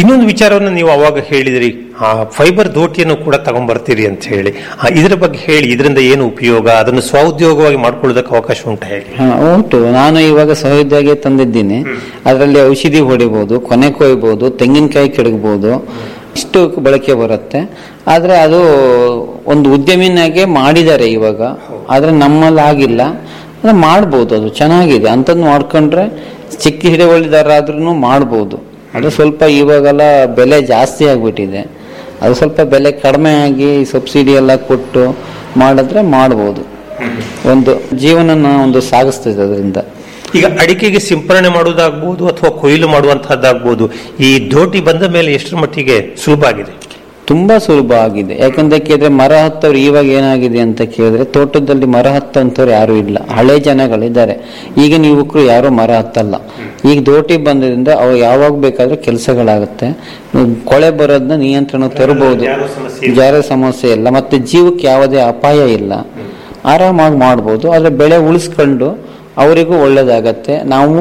ಇನ್ನೊಂದು ವಿಚಾರವನ್ನು ನೀವು ಅವಾಗ ಹೇಳಿದ್ರಿ ಆ ಫೈಬರ್ ದೋಟಿಯನ್ನು ಕೂಡ ತಗೊಂಡ್ಬರ್ತೀರಿ ಅಂತ ಹೇಳಿ ಆ, ಇದರ ಬಗ್ಗೆ ಹೇಳಿ ಇದರಿಂದ ಏನು ಉಪಯೋಗ ಅದನ್ನು ಸ್ವಉದ್ಯೋಗವಾಗಿ ಮಾಡ್ಕೊಳ್ಳೋದಕ್ಕೆ ಅವಕಾಶ ಉಂಟು ಹೇಳಿ ಹಾ, ಉಂಟು ನಾನು ಇವಾಗ ಸಹೋದ್ಯೋಗಿ ತಂದಿದ್ದೀನಿ ಅದರಲ್ಲಿ ಔಷಧಿ ಹೊಡಿಬಹುದು ಕೊನೆ ಕೊಯ್ಬಹುದು ತೆಂಗಿನಕಾಯಿ ಕೆಡಗಬಹುದು ಇಷ್ಟು ಬಳಕೆ ಬರುತ್ತೆ ಆದ್ರೆ ಅದು ಒಂದು ಉದ್ಯಮಿನಾಗೆ ಮಾಡಿದ್ದಾರೆ ಇವಾಗ ಆದ್ರೆ ನಮ್ಮಲ್ಲಿ ಆಗಿಲ್ಲ ಆದ್ರೆ ಮಾಡ್ಬೋದು ಅದು ಚೆನ್ನಾಗಿದೆ ಅಂತದ್ ಮಾಡ್ಕೊಂಡ್ರೆ ಚಿಕ್ಕ ಹಿಡುವಳಿದಾರಾದ್ರೂ ಮಾಡ್ಬೋದು ಅದು ಸ್ವಲ್ಪ ಇವಾಗೆಲ್ಲ ಬೆಲೆ ಜಾಸ್ತಿ ಆಗ್ಬಿಟ್ಟಿದೆ ಅದು ಸ್ವಲ್ಪ ಬೆಲೆ ಕಡಿಮೆ ಆಗಿ ಸಬ್ಸಿಡಿ ಎಲ್ಲ ಕೊಟ್ಟು ಮಾಡಿದ್ರೆ ಮಾಡ್ಬೋದು ಒಂದು ಜೀವನನ ಒಂದು ಸಾಗಿಸ್ತದೆ ಅದರಿಂದ ಈಗ ಅಡಿಕೆಗೆ ಸಿಂಪರಣೆ ಮಾಡುವುದಾಗ್ಬೋದು ಅಥವಾ ಕೊಯ್ಲು ಮಾಡುವಂತಹದ್ದಾಗ್ಬೋದು ಈ ದೋಟಿ ಬಂದ ಮೇಲೆ ಎಷ್ಟರ ಮಟ್ಟಿಗೆ ಸುಲಭ ಆಗಿದೆ ತುಂಬಾ ಸುಲಭ ಆಗಿದೆ ಯಾಕಂತ ಕೇಳಿದ್ರೆ ಮರ ಹತ್ತವ್ರು ಇವಾಗ ಏನಾಗಿದೆ ಅಂತ ಕೇಳಿದ್ರೆ ತೋಟದಲ್ಲಿ ಮರ ಹತ್ತಂತವ್ರು ಯಾರು ಇಲ್ಲ ಹಳೆ ಜನಗಳಿದ್ದಾರೆ ಈಗಿನ ಯುವಕರು ಯಾರು ಮರ ಹತ್ತಲ್ಲ ಈಗ ದೋಟಿ ಬಂದ್ರಿಂದ ಅವು ಯಾವಾಗ ಬೇಕಾದ್ರೂ ಕೆಲಸಗಳಾಗುತ್ತೆ ಕೊಳೆ ಬರೋದನ್ನ ನಿಯಂತ್ರಣ ತರಬಹುದು ಜಾರೋ ಸಮಸ್ಯೆ ಜಾರ ಸಮಸ್ಯೆ ಇಲ್ಲ ಮತ್ತೆ ಜೀವಕ್ಕೆ ಯಾವುದೇ ಅಪಾಯ ಇಲ್ಲ ಆರಾಮಾಗಿ ಮಾಡ್ಬೋದು ಆದ್ರೆ ಬೆಳೆ ಉಳಿಸ್ಕೊಂಡು ಅವರಿಗೂ ಒಳ್ಳೇದಾಗತ್ತೆ ನಾವು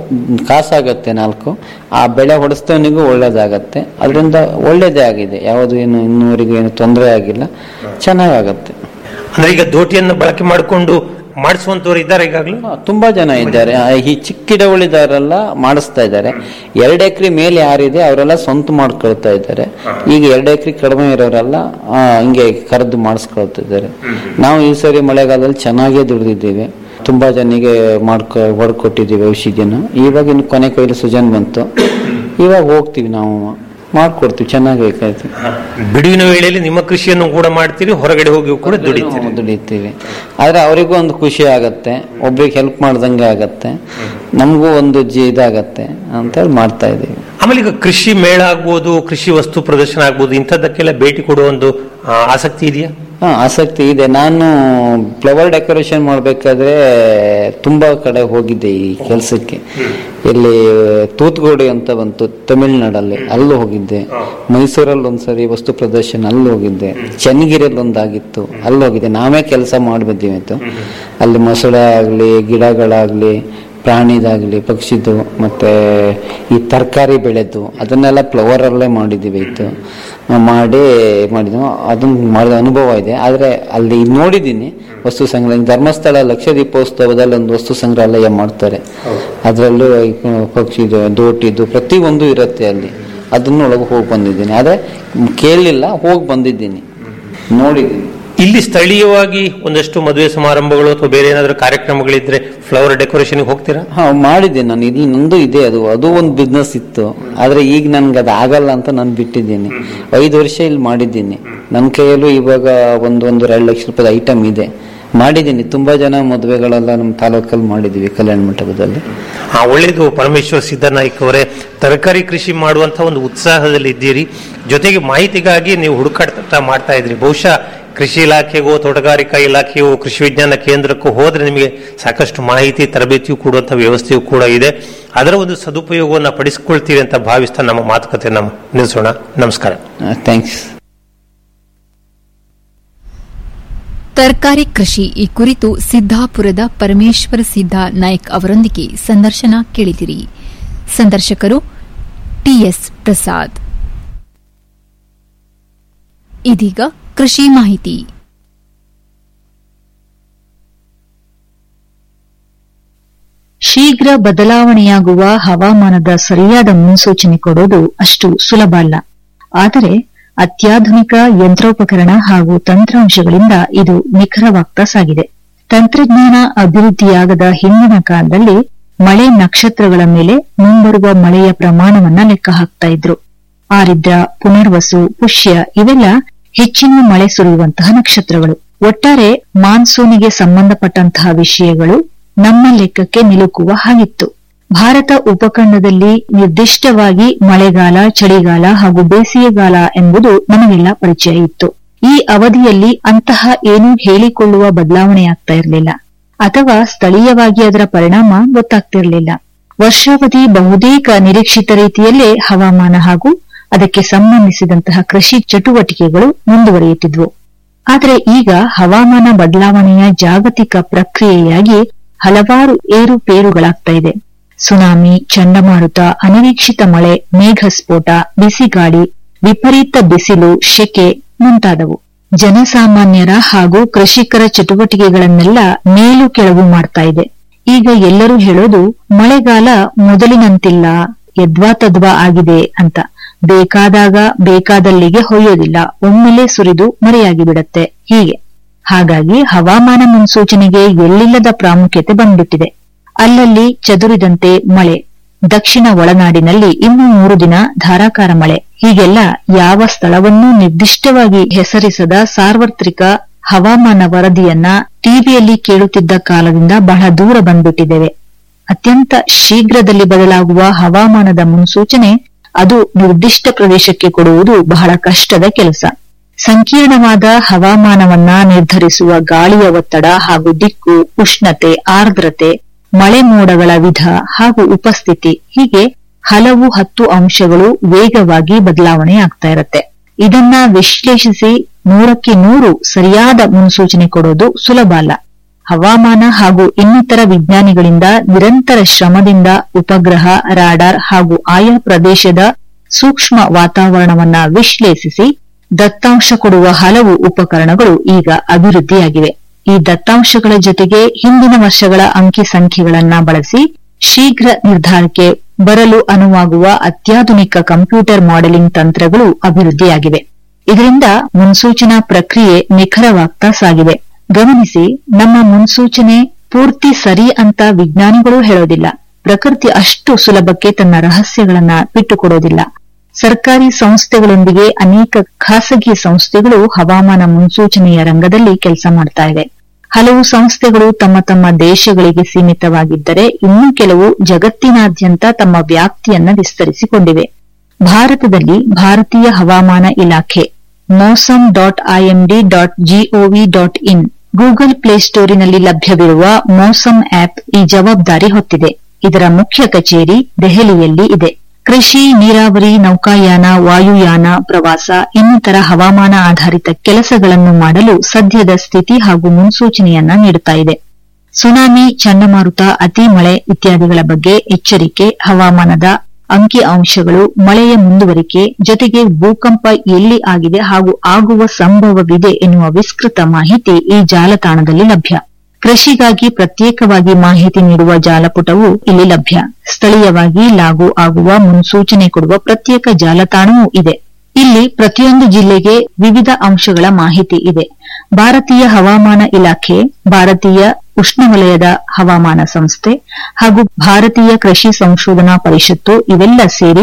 ಕಾಸಾಗತ್ತೆ ನಾಲ್ಕು ಆ ಬೆಳೆ ಹೊಡೆಸ್ತವನಿಗೂ ಒಳ್ಳೇದಾಗತ್ತೆ ಅದರಿಂದ ಒಳ್ಳೇದೇ ಆಗಿದೆ ಯಾವುದು ಏನು ಇನ್ನೂವರೆಗೂ ಏನು ತೊಂದರೆ ಆಗಿಲ್ಲ ಚೆನ್ನಾಗಾಗತ್ತೆ ಅಂದ್ರೆ ಈಗ ದೋಟಿಯನ್ನು ಬಳಕೆ ಮಾಡಿಕೊಂಡು ಮಾಡಿಸುವಂತವ್ರು ಇದ್ದಾರೆ ಈಗಾಗಲೂ ಹಾ, ತುಂಬಾ ಜನ ಇದ್ದಾರೆ ಆ, ಈ ಚಿಕ್ಕ ಗಿಡಗಳಿದಾರೆಲ್ಲ ಮಾಡಿಸ್ತಾ ಇದ್ದಾರೆ ಎರಡು ಎಕರೆ ಮೇಲೆ ಯಾರಿದೆ ಅವರೆಲ್ಲ ಸ್ವಂತ ಮಾಡ್ಕೊಳ್ತಾ ಇದ್ದಾರೆ ಈಗ ಎರಡು ಎಕರೆ ಕಡಿಮೆ ಇರೋರೆಲ್ಲ ಆ, ಹಿಂಗೆ ಕರೆದು ಮಾಡಿಸ್ಕೊಳ್ತಿದ್ದಾರೆ ನಾವು ಈ ಸರಿ ಮಳೆಗಾಲದಲ್ಲಿ ಚೆನ್ನಾಗೇ ದುಡಿದಿದ್ದೀವಿ ತುಂಬಾ ಜನಿಗೆ ಮಾಡ್ಕೊ ಹೊಡ್ಕೊಟ್ಟಿದ್ದೀವಿ ಔಷಧಿನ ಇವಾಗ ಇನ್ನು ಕೊನೆ ಕೊಯ್ಲು ಸುಜನ್ ಬಂತು ಇವಾಗ ಹೋಗ್ತೀವಿ ನಾವು ಮಾಡ್ಕೊಡ್ತೀವಿ ಚೆನ್ನಾಗಿ ಬೇಕಾಯ್ತು ಬಿಡುವಿನ ವೇಳೆಯಲ್ಲಿ ನಿಮ್ಮ ಕೃಷಿಯನ್ನು ಕೂಡ ಮಾಡ್ತೀರಿ ಹೊರಗಡೆ ಹೋಗಿ ಕೂಡ ದುಡಿತೀರಿ ನಾವು ದುಡಿತೀವಿ ಆದ್ರೆ ಅವರಿಗೂ ಒಂದು ಖುಷಿ ಆಗತ್ತೆ ಒಬ್ರಿಗೆ ಹೆಲ್ಪ್ ಮಾಡ್ದಂಗೆ ಆಗತ್ತೆ ನಮಗೂ ಒಂದು ಜಿ ಇದಾಗತ್ತೆ ಅಂತೇಳಿ ಮಾಡ್ತಾ ಇದೀವಿ ಆಮೇಲೆ ಈಗ ಕೃಷಿ ಮೇಳ ಆಗ್ಬೋದು ಕೃಷಿ ವಸ್ತು ಪ್ರದರ್ಶನ ಆಗ್ಬೋದು ಇಂಥದ್ದಕ್ಕೆಲ್ಲ ಭೇಟಿ ಕೊಡುವ ಒಂದು ಆ, ಆಸಕ್ತಿ ಇದೆಯಾ ಹಾ ಆಸಕ್ತಿ ಇದೆ ನಾನು ಫ್ಲವರ್ ಡೆಕೋರೇಷನ್ ಮಾಡ್ಬೇಕಾದ್ರೆ ತುಂಬಾ ಕಡೆ ಹೋಗಿದ್ದೆ ಈ ಕೆಲಸಕ್ಕೆ ಇಲ್ಲಿ ತೂತ್ಗೋಡಿ ಅಂತ ಬಂತು ತಮಿಳ್ನಾಡಲ್ಲಿ ಅಲ್ಲಿ ಹೋಗಿದ್ದೆ ಮೈಸೂರಲ್ಲಿ ಒಂದ್ಸರಿ ವಸ್ತು ಪ್ರದರ್ಶನ ಅಲ್ಲಿ ಹೋಗಿದ್ದೆ ಚನ್ನಗಿರಿಯಲ್ಲಿ ಒಂದಾಗಿತ್ತು ಅಲ್ಲಿ ಹೋಗಿದ್ದೆ ನಾವೇ ಕೆಲಸ ಮಾಡಿ ಆಯ್ತು ಅಲ್ಲಿ ಮೊಸಳೆ ಆಗ್ಲಿ ಗಿಡಗಳಾಗ್ಲಿ ಪ್ರಾಣಿದಾಗ್ಲಿ ಪಕ್ಷಿದು ಮತ್ತೆ ಈ ತರಕಾರಿ ಬೆಳೆದು ಅದನ್ನೆಲ್ಲ ಫ್ಲವರ್ ಅಲ್ಲೇ ಮಾಡಿದ್ದೀವಿ ಇತ್ತು ಮಾಡಿ ಮಾಡಿದ್ವಿ ಅದನ್ನ ಮಾಡಿದ ಅನುಭವ ಇದೆ ಆದ್ರೆ ಅಲ್ಲಿ ನೋಡಿದ್ದೀನಿ ವಸ್ತು ಸಂಗ್ರಹ ಧರ್ಮಸ್ಥಳ ಲಕ್ಷ ದೀಪೋತ್ಸವದಲ್ಲಿ ಒಂದು ವಸ್ತು ಸಂಗ್ರಹಾಲಯ ಮಾಡ್ತಾರೆ ಅದರಲ್ಲೂ ಈ ಪಕ್ಷಿದು ದೋಟಿದು ಪ್ರತಿಯೊಂದು ಇರುತ್ತೆ ಅಲ್ಲಿ ಅದನ್ನೊಳಗೆ ಹೋಗಿ ಬಂದಿದ್ದೀನಿ ಆದ್ರೆ ಕೇಳಲಿಲ್ಲ ಹೋಗಿ ಬಂದಿದ್ದೀನಿ ನೋಡಿದ್ದೀನಿ ಇಲ್ಲಿ ಸ್ಥಳೀಯವಾಗಿ ಒಂದಷ್ಟು ಮದುವೆ ಸಮಾರಂಭಗಳು ಅಥವಾ ಬೇರೆ ಏನಾದರೂ ಕಾರ್ಯಕ್ರಮಗಳಿದ್ರೆ ಫ್ಲವರ್ ಡೆಕೋರೇಷನ್ ಹೋಗ್ತೀರಾ ಹಾ ಮಾಡಿದ್ದೀನಿ ನಾನು ಇಲ್ಲಿ ನಂದು ಇದೆ ಅದು ಅದು ಒಂದು ಬಿಸ್ನೆಸ್ ಇತ್ತು ಆದ್ರೆ ಈಗ ನನ್ಗೆ ಅದು ಆಗಲ್ಲ ಅಂತ ನಾನು ಬಿಟ್ಟಿದ್ದೀನಿ ಐದು ವರ್ಷ ಇಲ್ಲಿ ಮಾಡಿದ್ದೀನಿ ನನ್ನ ಕೈಯಲ್ಲೂ ಇವಾಗ ಒಂದು ಒಂದು ಎರಡು ಲಕ್ಷ ರೂಪಾಯಿ ಐಟಮ್ ಇದೆ ಮಾಡಿದ್ದೀನಿ ತುಂಬಾ ಜನ ಮದುವೆಗಳೆಲ್ಲ ನಮ್ಮ ತಾಲೂಕಲ್ಲಿ ಮಾಡಿದೀವಿ ಕಲ್ಯಾಣ ಮಂಟಪದಲ್ಲಿ ಆ ಒಳ್ಳೆಯದು ಪರಮೇಶ್ವರ್ ಸಿದ್ದನಾಯ್ಕ ಅವರೇ ತರಕಾರಿ ಕೃಷಿ ಮಾಡುವಂತ ಒಂದು ಉತ್ಸಾಹದಲ್ಲಿ ಇದ್ದೀರಿ ಜೊತೆಗೆ ಮಾಹಿತಿಗಾಗಿ ನೀವು ಹುಡುಕಾಟ ಮಾಡ್ತಾ ಇದ್ರಿ ಬಹುಶಃ ಕೃಷಿ ಇಲಾಖೆಗೋ ತೋಟಗಾರಿಕಾ ಇಲಾಖೆಯೋ ಕೃಷಿ ವಿಜ್ಞಾನ ಕೇಂದ್ರಕ್ಕೂ ಹೋದ್ರೆ ನಿಮಗೆ ಸಾಕಷ್ಟು ಮಾಹಿತಿ ತರಬೇತಿಯೂ ಕೊಡುವಂತ ವ್ಯವಸ್ಥೆಯೂ ಕೂಡ ಇದೆ ಅದರ ಒಂದು ಸದುಪಯೋಗವನ್ನು ಪಡಿಸಿಕೊಳ್ತೀರಿ ಅಂತ ಭಾವಿಸ್ತಾ ನಮ್ಮ ಮಾತುಕತೆ ನಮ್ಮ ನಿಲ್ಲಿಸೋಣ ನಮಸ್ಕಾರ ಥ್ಯಾಂಕ್ಸ್ ತರಕಾರಿ ಕೃಷಿ ಈ ಕುರಿತು ಸಿದ್ದಾಪುರದ ಪರಮೇಶ್ವರ ಸಿದ್ದ ನಾಯ್ಕ್ ಅವರೊಂದಿಗೆ ಸಂದರ್ಶನ ಕೇಳಿದಿರಿ ಸಂದರ್ಶಕರು ಟಿಎಸ್ ಪ್ರಸಾದ್ ಇದೀಗ ಕೃಷಿ ಮಾಹಿತಿ ಶೀಘ್ರ ಬದಲಾವಣೆಯಾಗುವ ಹವಾಮಾನದ ಸರಿಯಾದ ಮುನ್ಸೂಚನೆ ಕೊಡೋದು ಅಷ್ಟು ಸುಲಭ ಅಲ್ಲ ಆದರೆ ಅತ್ಯಾಧುನಿಕ ಯಂತ್ರೋಪಕರಣ ಹಾಗೂ ತಂತ್ರಾಂಶಗಳಿಂದ ಇದು ನಿಖರವಾಗ್ತಾ ಸಾಗಿದೆ ತಂತ್ರಜ್ಞಾನ ಅಭಿವೃದ್ಧಿಯಾಗದ ಹಿಂದಿನ ಕಾಲದಲ್ಲಿ ಮಳೆ ನಕ್ಷತ್ರಗಳ ಮೇಲೆ ಮುಂಬರುವ ಮಳೆಯ ಪ್ರಮಾಣವನ್ನ ಲೆಕ್ಕ ಹಾಕ್ತಾ ಇದ್ರು ಆರಿದ್ರ ಪುನರ್ವಸು ಪುಷ್ಯ ಇವೆಲ್ಲ ಹೆಚ್ಚಿನ ಮಳೆ ಸುರಿಯುವಂತಹ ನಕ್ಷತ್ರಗಳು ಒಟ್ಟಾರೆ ಮಾನ್ಸೂನಿಗೆ ಸಂಬಂಧಪಟ್ಟಂತಹ ವಿಷಯಗಳು ನಮ್ಮ ಲೆಕ್ಕಕ್ಕೆ ನಿಲುಕುವ ಹಾಗಿತ್ತು ಭಾರತ ಉಪಖಂಡದಲ್ಲಿ ನಿರ್ದಿಷ್ಟವಾಗಿ ಮಳೆಗಾಲ ಚಳಿಗಾಲ ಹಾಗೂ ಬೇಸಿಗೆಗಾಲ ಎಂಬುದು ನಮಗೆಲ್ಲ ಪರಿಚಯ ಇತ್ತು ಈ ಅವಧಿಯಲ್ಲಿ ಅಂತಹ ಏನೂ ಹೇಳಿಕೊಳ್ಳುವ ಬದಲಾವಣೆಯಾಗ್ತಾ ಇರಲಿಲ್ಲ ಅಥವಾ ಸ್ಥಳೀಯವಾಗಿ ಅದರ ಪರಿಣಾಮ ಗೊತ್ತಾಗ್ತಿರಲಿಲ್ಲ ವರ್ಷಾವಧಿ ಬಹುತೇಕ ನಿರೀಕ್ಷಿತ ರೀತಿಯಲ್ಲೇ ಹವಾಮಾನ ಹಾಗೂ ಅದಕ್ಕೆ ಸಂಬಂಧಿಸಿದಂತಹ ಕೃಷಿ ಚಟುವಟಿಕೆಗಳು ಮುಂದುವರಿಯುತ್ತಿದ್ವು ಆದರೆ ಈಗ ಹವಾಮಾನ ಬದಲಾವಣೆಯ ಜಾಗತಿಕ ಪ್ರಕ್ರಿಯೆಯಾಗಿ ಹಲವಾರು ಏರುಪೇರುಗಳಾಗ್ತಾ ಇದೆ ಸುನಾಮಿ ಚಂಡಮಾರುತ ಅನಿರೀಕ್ಷಿತ ಮಳೆ ಮೇಘಸ್ಫೋಟ ಬಿಸಿಗಾಳಿ ವಿಪರೀತ ಬಿಸಿಲು ಶೆಕೆ ಮುಂತಾದವು ಜನಸಾಮಾನ್ಯರ ಹಾಗೂ ಕೃಷಿಕರ ಚಟುವಟಿಕೆಗಳನ್ನೆಲ್ಲ ಮೇಲು ಕೆಳಗು ಮಾಡ್ತಾ ಇದೆ ಈಗ ಎಲ್ಲರೂ ಹೇಳೋದು ಮಳೆಗಾಲ ಮೊದಲಿನಂತಿಲ್ಲ ಯದ್ವಾ ತದ್ವಾ ಆಗಿದೆ ಅಂತ ಬೇಕಾದಾಗ ಬೇಕಾದಲ್ಲಿಗೆ ಹೊಯ್ಯೋದಿಲ್ಲ ಒಮ್ಮೆಲೆ ಸುರಿದು ಮರೆಯಾಗಿ ಬಿಡತ್ತೆ ಹೀಗೆ ಹಾಗಾಗಿ ಹವಾಮಾನ ಮುನ್ಸೂಚನೆಗೆ ಎಲ್ಲಿಲ್ಲದ ಪ್ರಾಮುಖ್ಯತೆ ಬಂದ್ಬಿಟ್ಟಿದೆ ಅಲ್ಲಲ್ಲಿ ಚದುರಿದಂತೆ ಮಳೆ ದಕ್ಷಿಣ ಒಳನಾಡಿನಲ್ಲಿ ಇನ್ನು ಮೂರು ದಿನ ಧಾರಾಕಾರ ಮಳೆ ಹೀಗೆಲ್ಲ ಯಾವ ಸ್ಥಳವನ್ನೂ ನಿರ್ದಿಷ್ಟವಾಗಿ ಹೆಸರಿಸದ ಸಾರ್ವತ್ರಿಕ ಹವಾಮಾನ ವರದಿಯನ್ನ ಟಿವಿಯಲ್ಲಿ ಕೇಳುತ್ತಿದ್ದ ಕಾಲದಿಂದ ಬಹಳ ದೂರ ಬಂದ್ಬಿಟ್ಟಿದ್ದೇವೆ ಅತ್ಯಂತ ಶೀಘ್ರದಲ್ಲಿ ಬದಲಾಗುವ ಹವಾಮಾನದ ಮುನ್ಸೂಚನೆ ಅದು ನಿರ್ದಿಷ್ಟ ಪ್ರದೇಶಕ್ಕೆ ಕೊಡುವುದು ಬಹಳ ಕಷ್ಟದ ಕೆಲಸ ಸಂಕೀರ್ಣವಾದ ಹವಾಮಾನವನ್ನ ನಿರ್ಧರಿಸುವ ಗಾಳಿಯ ಒತ್ತಡ ಹಾಗೂ ದಿಕ್ಕು ಉಷ್ಣತೆ ಆರ್ದ್ರತೆ ಮಳೆ ಮೋಡಗಳ ವಿಧ ಹಾಗೂ ಉಪಸ್ಥಿತಿ ಹೀಗೆ ಹಲವು ಹತ್ತು ಅಂಶಗಳು ವೇಗವಾಗಿ ಬದಲಾವಣೆ ಆಗ್ತಾ ಇರತ್ತೆ ಇದನ್ನ ವಿಶ್ಲೇಷಿಸಿ ನೂರಕ್ಕೆ ನೂರು ಸರಿಯಾದ ಮುನ್ಸೂಚನೆ ಕೊಡೋದು ಸುಲಭ ಅಲ್ಲ ಹವಾಮಾನ ಹಾಗೂ ಇನ್ನಿತರ ವಿಜ್ಞಾನಿಗಳಿಂದ ನಿರಂತರ ಶ್ರಮದಿಂದ ಉಪಗ್ರಹ ರಾಡಾರ್ ಹಾಗೂ ಆಯಾ ಪ್ರದೇಶದ ಸೂಕ್ಷ್ಮ ವಾತಾವರಣವನ್ನ ವಿಶ್ಲೇಷಿಸಿ ದತ್ತಾಂಶ ಕೊಡುವ ಹಲವು ಉಪಕರಣಗಳು ಈಗ ಅಭಿವೃದ್ಧಿಯಾಗಿವೆ ಈ ದತ್ತಾಂಶಗಳ ಜೊತೆಗೆ ಹಿಂದಿನ ವರ್ಷಗಳ ಅಂಕಿ ಸಂಖ್ಯೆಗಳನ್ನ ಬಳಸಿ ಶೀಘ್ರ ನಿರ್ಧಾರಕ್ಕೆ ಬರಲು ಅನುವಾಗುವ ಅತ್ಯಾಧುನಿಕ ಕಂಪ್ಯೂಟರ್ ಮಾಡೆಲಿಂಗ್ ತಂತ್ರಗಳು ಅಭಿವೃದ್ಧಿಯಾಗಿವೆ ಇದರಿಂದ ಮುನ್ಸೂಚನಾ ಪ್ರಕ್ರಿಯೆ ನಿಖರವಾಗ್ತಾ ಸಾಗಿದೆ ಗಮನಿಸಿ ನಮ್ಮ ಮುನ್ಸೂಚನೆ ಪೂರ್ತಿ ಸರಿ ಅಂತ ವಿಜ್ಞಾನಿಗಳು ಹೇಳೋದಿಲ್ಲ ಪ್ರಕೃತಿ ಅಷ್ಟು ಸುಲಭಕ್ಕೆ ತನ್ನ ರಹಸ್ಯಗಳನ್ನ ಬಿಟ್ಟುಕೊಡೋದಿಲ್ಲ ಸರ್ಕಾರಿ ಸಂಸ್ಥೆಗಳೊಂದಿಗೆ ಅನೇಕ ಖಾಸಗಿ ಸಂಸ್ಥೆಗಳು ಹವಾಮಾನ ಮುನ್ಸೂಚನೆಯ ರಂಗದಲ್ಲಿ ಕೆಲಸ ಮಾಡ್ತಾ ಇವೆ ಹಲವು ಸಂಸ್ಥೆಗಳು ತಮ್ಮ ತಮ್ಮ ದೇಶಗಳಿಗೆ ಸೀಮಿತವಾಗಿದ್ದರೆ ಇನ್ನು ಕೆಲವು ಜಗತ್ತಿನಾದ್ಯಂತ ತಮ್ಮ ವ್ಯಾಪ್ತಿಯನ್ನ ವಿಸ್ತರಿಸಿಕೊಂಡಿವೆ ಭಾರತದಲ್ಲಿ ಭಾರತೀಯ ಹವಾಮಾನ ಇಲಾಖೆ Mausam dot IMD dot GOV dot in Google ಪ್ಲೇಸ್ಟೋರಿನಲ್ಲಿ ಲಭ್ಯವಿರುವ ಮೋಸಮ್ ಆಪ್ ಈ ಜವಾಬ್ದಾರಿ ಹೊತ್ತಿದೆ ಇದರ ಮುಖ್ಯ ಕಚೇರಿ ದೆಹಲಿಯಲ್ಲಿ ಇದೆ ಕೃಷಿ ನೀರಾವರಿ ನೌಕಾಯಾನ ವಾಯುಯಾನ ಪ್ರವಾಸ ಇನ್ನಿತರ ಹವಾಮಾನ ಆಧಾರಿತ ಕೆಲಸಗಳನ್ನು ಮಾಡಲು ಸದ್ಯದ ಸ್ಥಿತಿ ಹಾಗೂ ಮುನ್ಸೂಚನೆಯನ್ನ ನೀಡುತ್ತಾ ಇದೆ ಸುನಾಮಿ ಚಂಡಮಾರುತ ಅತಿ ಮಳೆ ಇತ್ಯಾದಿಗಳ ಬಗ್ಗೆ ಎಚ್ಚರಿಕೆ ಹವಾಮಾನದ ಅಂಕಿ ಅಂಶಗಳು ಮಳೆಯ ಮುಂದುವರಿಕೆ ಜೊತೆಗೆ ಭೂಕಂಪ ಎಲ್ಲಿ ಆಗಿದೆ ಹಾಗೂ ಆಗುವ ಸಂಭವವಿದೆ ಎನ್ನುವ ವಿಸ್ತೃತ ಮಾಹಿತಿ ಈ ಜಾಲತಾಣದಲ್ಲಿ ಲಭ್ಯ ಕೃಷಿಗಾಗಿ ಪ್ರತ್ಯೇಕವಾಗಿ ಮಾಹಿತಿ ನೀಡುವ ಜಾಲಪುಟವು ಇಲ್ಲಿ ಲಭ್ಯ ಸ್ಥಳೀಯವಾಗಿ ಲಾಗು ಆಗುವ ಮುನ್ಸೂಚನೆ ಕೊಡುವ ಪ್ರತ್ಯೇಕ ಜಾಲತಾಣವೂ ಇದೆ ಇಲ್ಲಿ ಪ್ರತಿಯೊಂದು ಜಿಲ್ಲೆಗೆ ವಿವಿಧ ಅಂಶಗಳ ಮಾಹಿತಿ ಇದೆ ಭಾರತೀಯ ಹವಾಮಾನ ಇಲಾಖೆ ಭಾರತೀಯ ಉಷ್ಣವಲಯದ ಹವಾಮಾನ ಸಂಸ್ಥೆ ಹಾಗೂ ಭಾರತೀಯ ಕೃಷಿ ಸಂಶೋಧನಾ ಪರಿಷತ್ತು ಇವೆಲ್ಲ ಸೇರಿ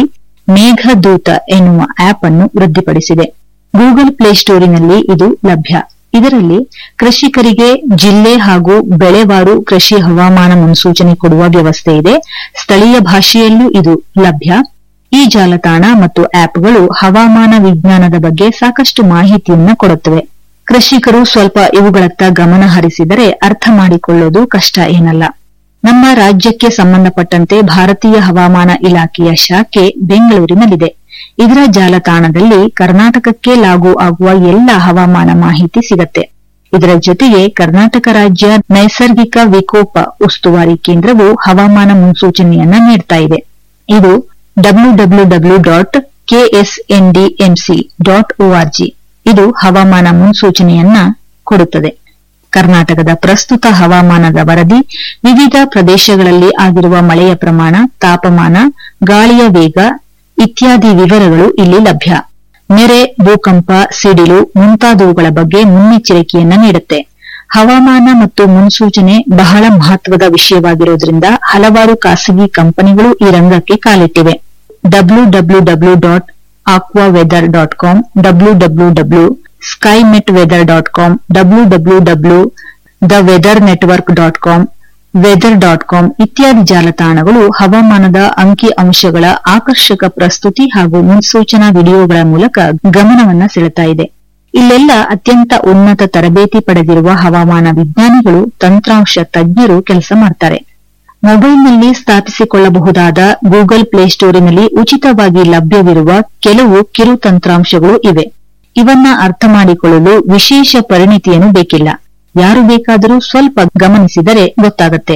ಮೇಘದೂತ ಎನ್ನುವ ಆಪ್ ಅನ್ನು ವೃದ್ಧಿಪಡಿಸಿದೆ ಗೂಗಲ್ ಪ್ಲೇಸ್ಟೋರಿನಲ್ಲಿ ಇದು ಲಭ್ಯ ಇದರಲ್ಲಿ ಕೃಷಿಕರಿಗೆ ಜಿಲ್ಲೆ ಹಾಗೂ ಬೆಳೆವಾರು ಕೃಷಿ ಹವಾಮಾನ ಮುನ್ಸೂಚನೆ ಕೊಡುವ ವ್ಯವಸ್ಥೆ ಇದೆ ಸ್ಥಳೀಯ ಭಾಷೆಯಲ್ಲೂ ಇದು ಲಭ್ಯ ಈ ಜಾಲತಾಣ ಮತ್ತು ಆಪ್ಗಳು ಹವಾಮಾನ ವಿಜ್ಞಾನದ ಬಗ್ಗೆ ಸಾಕಷ್ಟು ಮಾಹಿತಿಯನ್ನ ಕೊಡುತ್ತವೆ ಕೃಷಿಕರು ಸ್ವಲ್ಪ ಇವುಗಳತ್ತ ಗಮನ ಹರಿಸಿದರೆ ಅರ್ಥ ಮಾಡಿಕೊಳ್ಳೋದು ಕಷ್ಟ ಏನಲ್ಲ ನಮ್ಮ ರಾಜ್ಯಕ್ಕೆ ಸಂಬಂಧಪಟ್ಟಂತೆ ಭಾರತೀಯ ಹವಾಮಾನ ಇಲಾಖೆಯ ಶಾಖೆ ಬೆಂಗಳೂರಿನಲ್ಲಿದೆ ಇದರ ಜಾಲತಾಣದಲ್ಲಿ ಕರ್ನಾಟಕಕ್ಕೆ ಲಾಗು ಆಗುವ ಎಲ್ಲ ಹವಾಮಾನ ಮಾಹಿತಿ ಸಿಗತ್ತೆ ಇದರ ಜೊತೆಗೆ ಕರ್ನಾಟಕ ರಾಜ್ಯ ನೈಸರ್ಗಿಕ ವಿಕೋಪ ಉಸ್ತುವಾರಿ ಕೇಂದ್ರವು ಹವಾಮಾನ ಮುನ್ಸೂಚನೆಯನ್ನ ನೀಡ್ತಾ ಇದೆ ಇದು W W W dot KSNDMC dot ORG ಇದು ಹವಾಮಾನ ಮುನ್ಸೂಚನೆಯನ್ನ ಕೊಡುತ್ತದೆ ಕರ್ನಾಟಕದ ಪ್ರಸ್ತುತ ಹವಾಮಾನದ ವರದಿ ವಿವಿಧ ಪ್ರದೇಶಗಳಲ್ಲಿ ಆಗಿರುವ ಮಳೆಯ ಪ್ರಮಾಣ ತಾಪಮಾನ ಗಾಳಿಯ ವೇಗ ಇತ್ಯಾದಿ ವಿವರಗಳು ಇಲ್ಲಿ ಲಭ್ಯ ನೆರೆ ಭೂಕಂಪ ಸಿಡಿಲು ಮುಂತಾದವುಗಳ ಬಗ್ಗೆ ಮುನ್ನೆಚ್ಚರಿಕೆಯನ್ನ ನೀಡುತ್ತೆ ಹವಾಮಾನ ಮತ್ತು ಮುನ್ಸೂಚನೆ ಬಹಳ ಮಹತ್ವದ ವಿಷಯವಾಗಿರೋದ್ರಿಂದ ಹಲವಾರು ಖಾಸಗಿ ಕಂಪನಿಗಳು ಈ ರಂಗಕ್ಕೆ ಕಾಲಿಟ್ಟಿವೆ W W W dot aqua weather dot com W W W Skymet weather dot com W W W the weather network dot com weather dot com ಇತ್ಯಾದಿ ಜಾಲತಾಣಗಳು ಹವಾಮಾನದ ಅಂಕಿ ಅಂಶಗಳ ಆಕರ್ಷಕ ಪ್ರಸ್ತುತಿ ಹಾಗೂ ಮುನ್ಸೂಚನಾ ವಿಡಿಯೋಗಳ ಮೂಲಕ ಗಮನವನ್ನ ಸೆಳೆತಾ ಇದೆ ಇಲ್ಲೆಲ್ಲ ಅತ್ಯಂತ ಉನ್ನತ ತರಬೇತಿ ಪಡೆದಿರುವ ಹವಾಮಾನ ವಿಜ್ಞಾನಿಗಳು ತಂತ್ರಾಂಶ ತಜ್ಞರು ಕೆಲಸ ಮಾಡ್ತಾರೆ ಮೊಬೈಲ್ನಲ್ಲಿ ಸ್ಥಾಪಿಸಿಕೊಳ್ಳಬಹುದಾದ ಗೂಗಲ್ ಪ್ಲೇಸ್ಟೋರಿನಲ್ಲಿ ಉಚಿತವಾಗಿ ಲಭ್ಯವಿರುವ ಕೆಲವು ಕಿರು ತಂತ್ರಾಂಶಗಳು ಇವೆ ಇವನ್ನ ಅರ್ಥ ಮಾಡಿಕೊಳ್ಳಲು ವಿಶೇಷ ಪರಿಣಿತಿಯನ್ನು ಬೇಕಿಲ್ಲ ಯಾರು ಬೇಕಾದರೂ ಸ್ವಲ್ಪ ಗಮನಿಸಿದರೆ ಗೊತ್ತಾಗತ್ತೆ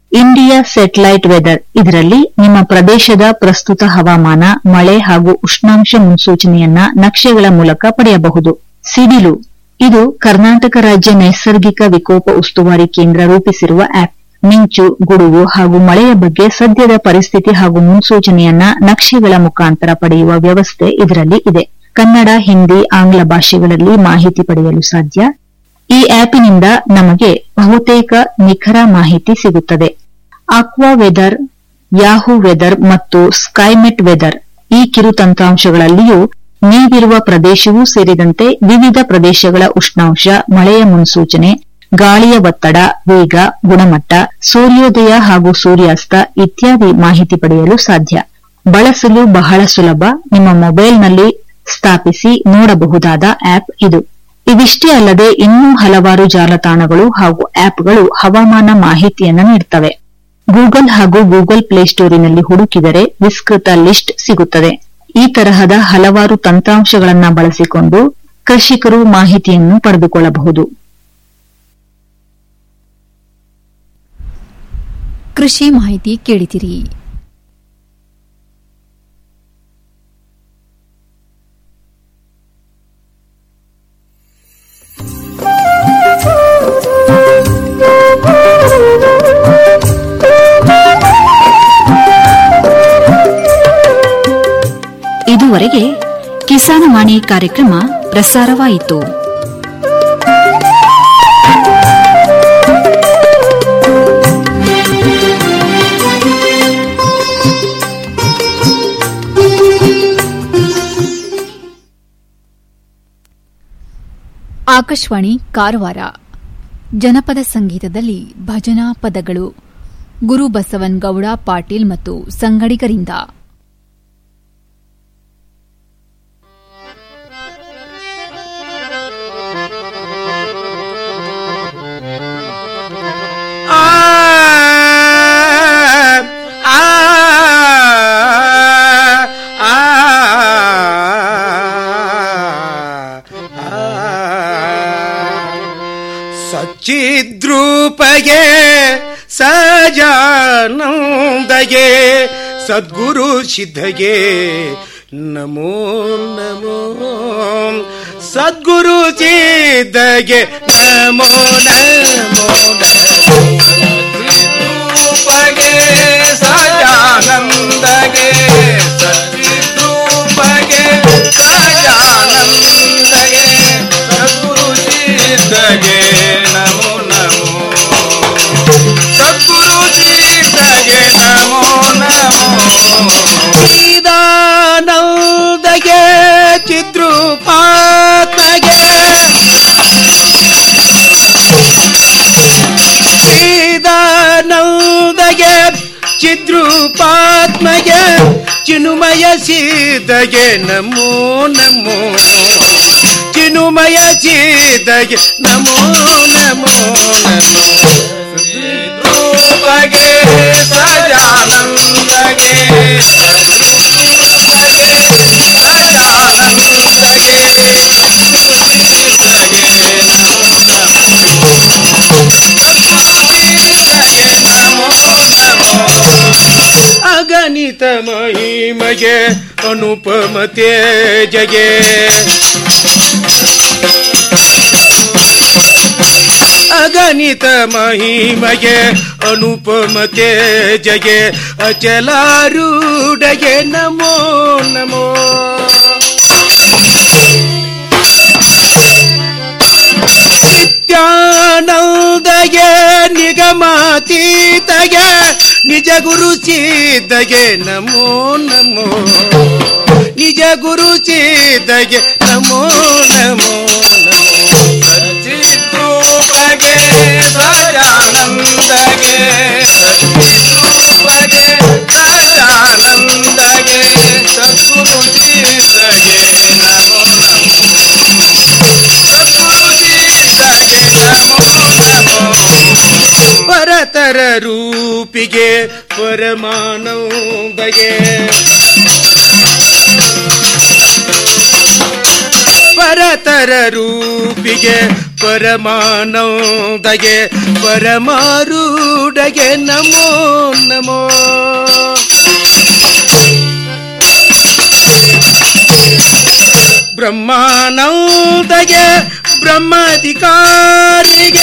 ಇಂಡಿಯಾ ಸೆಟಲೈಟ್ ವೆದರ್ ಇದರಲ್ಲಿ ನಿಮ್ಮ ಪ್ರದೇಶದ ಪ್ರಸ್ತುತ ಹವಾಮಾನ ಮಳೆ ಹಾಗೂ ಉಷ್ಣಾಂಶ ಮುನ್ಸೂಚನೆಯನ್ನ ನಕ್ಷೆಗಳ ಮೂಲಕ ಪಡೆಯಬಹುದು ಸಿಡಿಲು ಇದು ಕರ್ನಾಟಕ ರಾಜ್ಯ ನೈಸರ್ಗಿಕ ವಿಕೋಪ ಉಸ್ತುವಾರಿ ಕೇಂದ್ರ ರೂಪಿಸಿರುವ ಆಪ್ ಮಿಂಚು ಗುಡುಗು ಹಾಗೂ ಮಳೆಯ ಬಗ್ಗೆ ಸದ್ಯದ ಪರಿಸ್ಥಿತಿ ಹಾಗೂ ಮುನ್ಸೂಚನೆಯನ್ನ ನಕ್ಷೆಗಳ ಮುಖಾಂತರ ಪಡೆಯುವ ವ್ಯವಸ್ಥೆ ಇದರಲ್ಲಿ ಇದೆ ಕನ್ನಡ ಹಿಂದಿ ಆಂಗ್ಲ ಭಾಷೆಗಳಲ್ಲಿ ಮಾಹಿತಿ ಪಡೆಯಲು ಸಾಧ್ಯ ಈ ಆಪಿನಿಂದ ನಮಗೆ ಬಹುತೇಕ ನಿಖರ ಮಾಹಿತಿ ಸಿಗುತ್ತದೆ ಆಕ್ವಾ ವೆದರ್ ಯಾಹೂ ವೆದರ್ ಮತ್ತು ಸ್ಕೈಮೆಟ್ ವೆದರ್ ಈ ಕಿರು ತಂತ್ರಾಂಶಗಳಲ್ಲಿಯೂ ನೀವಿರುವ ಪ್ರದೇಶವೂ ಸೇರಿದಂತೆ ವಿವಿಧ ಪ್ರದೇಶಗಳ ಉಷ್ಣಾಂಶ ಮಳೆಯ ಮುನ್ಸೂಚನೆ ಗಾಳಿಯ ಒತ್ತಡ ವೇಗ ಗುಣಮಟ್ಟ ಸೂರ್ಯೋದಯ ಹಾಗೂ ಸೂರ್ಯಾಸ್ತ ಇತ್ಯಾದಿ ಮಾಹಿತಿ ಪಡೆಯಲು ಸಾಧ್ಯ ಬಳಸಲು ಬಹಳ ಸುಲಭ ನಿಮ್ಮ ಮೊಬೈಲ್ನಲ್ಲಿ ಸ್ಥಾಪಿಸಿ ನೋಡಬಹುದಾದ ಆಪ್ ಇದು ಇವಿಷ್ಟೇ ಅಲ್ಲದೆ ಇನ್ನೂ ಹಲವಾರು ಜಾಲತಾಣಗಳು ಹಾಗೂ ಆಪ್ಗಳು ಹವಾಮಾನ ಮಾಹಿತಿಯನ್ನು ನೀಡುತ್ತವೆ ಗೂಗಲ್ ಹಾಗೂ ಗೂಗಲ್ ಪ್ಲೇಸ್ಟೋರಿನಲ್ಲಿ ಹುಡುಕಿದರೆ ವಿಸ್ತೃತ ಲಿಸ್ಟ್ ಸಿಗುತ್ತದೆ ಈ ತರಹದ ಹಲವಾರು ತಂತ್ರಾಂಶಗಳನ್ನ ಬಳಸಿಕೊಂಡು ಕೃಷಿಕರು ಮಾಹಿತಿಯನ್ನು ಪಡೆದುಕೊಳ್ಳಬಹುದು ಕೃಷಿ ಮಾಹಿತಿ ಕೇಳಿದಿರಿ ಇದುವರೆಗೆ ಕಿಸಾನವಾಣಿ ಕಾರ್ಯಕ್ರಮ ಪ್ರಸಾರವಾಯಿತು ಆಕಾಶವಾಣಿ ಕಾರವಾರ ಜನಪದ ಸಂಗೀತದಲ್ಲಿ ಭಜನಾ ಪದಗಳು ಗುರು ಬಸವನಗೌಡ ಪಾಟೀಲ್ ಮತ್ತು ಸಂಗಡಿಗರಿಂದ ಆ ಆ ಆ ಸಚ್ಚಿದ್ರೂಪಗೆ ಸಜಾನಂದಗೆ ಸದ್ಗುರು ಸಿದ್ಧಗೆ ನಮೋ ನಮೋ ಸದ್ಗುರು ಸಿದ್ಧಗೆ ನಮೋ ನಮೋ ಸದ್ರೂಪಗೆ ಸಜಾನಂದಗೆ ಸದ್ರೂಪಗೆ ಸಜಾನಂದಗೆ ಸದ್ಗುರು ಸಿದ್ಧಗೆ ನಮೋ ನಮೋ ಸದ್ಗುರು ಸಿದ್ಧಗೆ ನಮೋ ನಮೋ ಚಿದಾನಂದಗೆ ಚಿದ್ರೂಪಾತ್ಮಗೆ ಚಿದಾನಂದಗೆ ಚಿದ್ರೂಪಾತ್ಮಗೆ ಚಿನುಮಯ ಸಿದ್ಧಗೆ ನಮೋ ನಮೋ ಚಿನುಮಯ ಸಿದ್ಧಗೆ ನಮೋ ನಮೋ ನಮೋ ರೂಪಗೆ ಸಜಾನಂದಗೆ ಸಜಾನಂದಗೆ ಅಗಣಿತ ಮಹಿಮಗೆ ಅನುಪಮ ತೇಜಗೆ ಅಗಣಿತ ಮಹಿಮಗೆ ಅನುಪಮ ತೇಜಗೆ ಅಚಲಾರೂಢಗೆ ನಮೋ ನಮೋ ನಿತ್ಯಾನಂದಗೆ ನಿಗಮಾತೀತಗೆ ನಿಜ ಗುರು ಸಿದ್ಧಗೆ ನಮೋ ನಮೋ ನಿಜ ಗುರು ಸಿದ್ಧಗೆ ನಮೋ ನಮೋ ನಮೋ ಸಚ್ಚಿದ್ರೂಪಗೆ ಸಜಾನಂದಗೆ ಸಚ್ಚಿದ್ರೂಪಗೆ ಸಜಾನಂದಗೆ ಸದ್ಗುರು ಸಿದ್ಧಗೆ ನಮೋ ನಮೋ ಪರತರ ರೂಪಿಗೆ ಪರಮಾನಂದಗೆ ಪರತರ ರೂಪಿಗೆ ಪರಮಾನಂದಗೆ ಪರಮಾರೂಢಗೆ ನಮೋ ನಮೋ ಬ್ರಹ್ಮಾನಂದಗೆ ಬ್ರಹ್ಮಾಧಿಕಾರಿಗೆ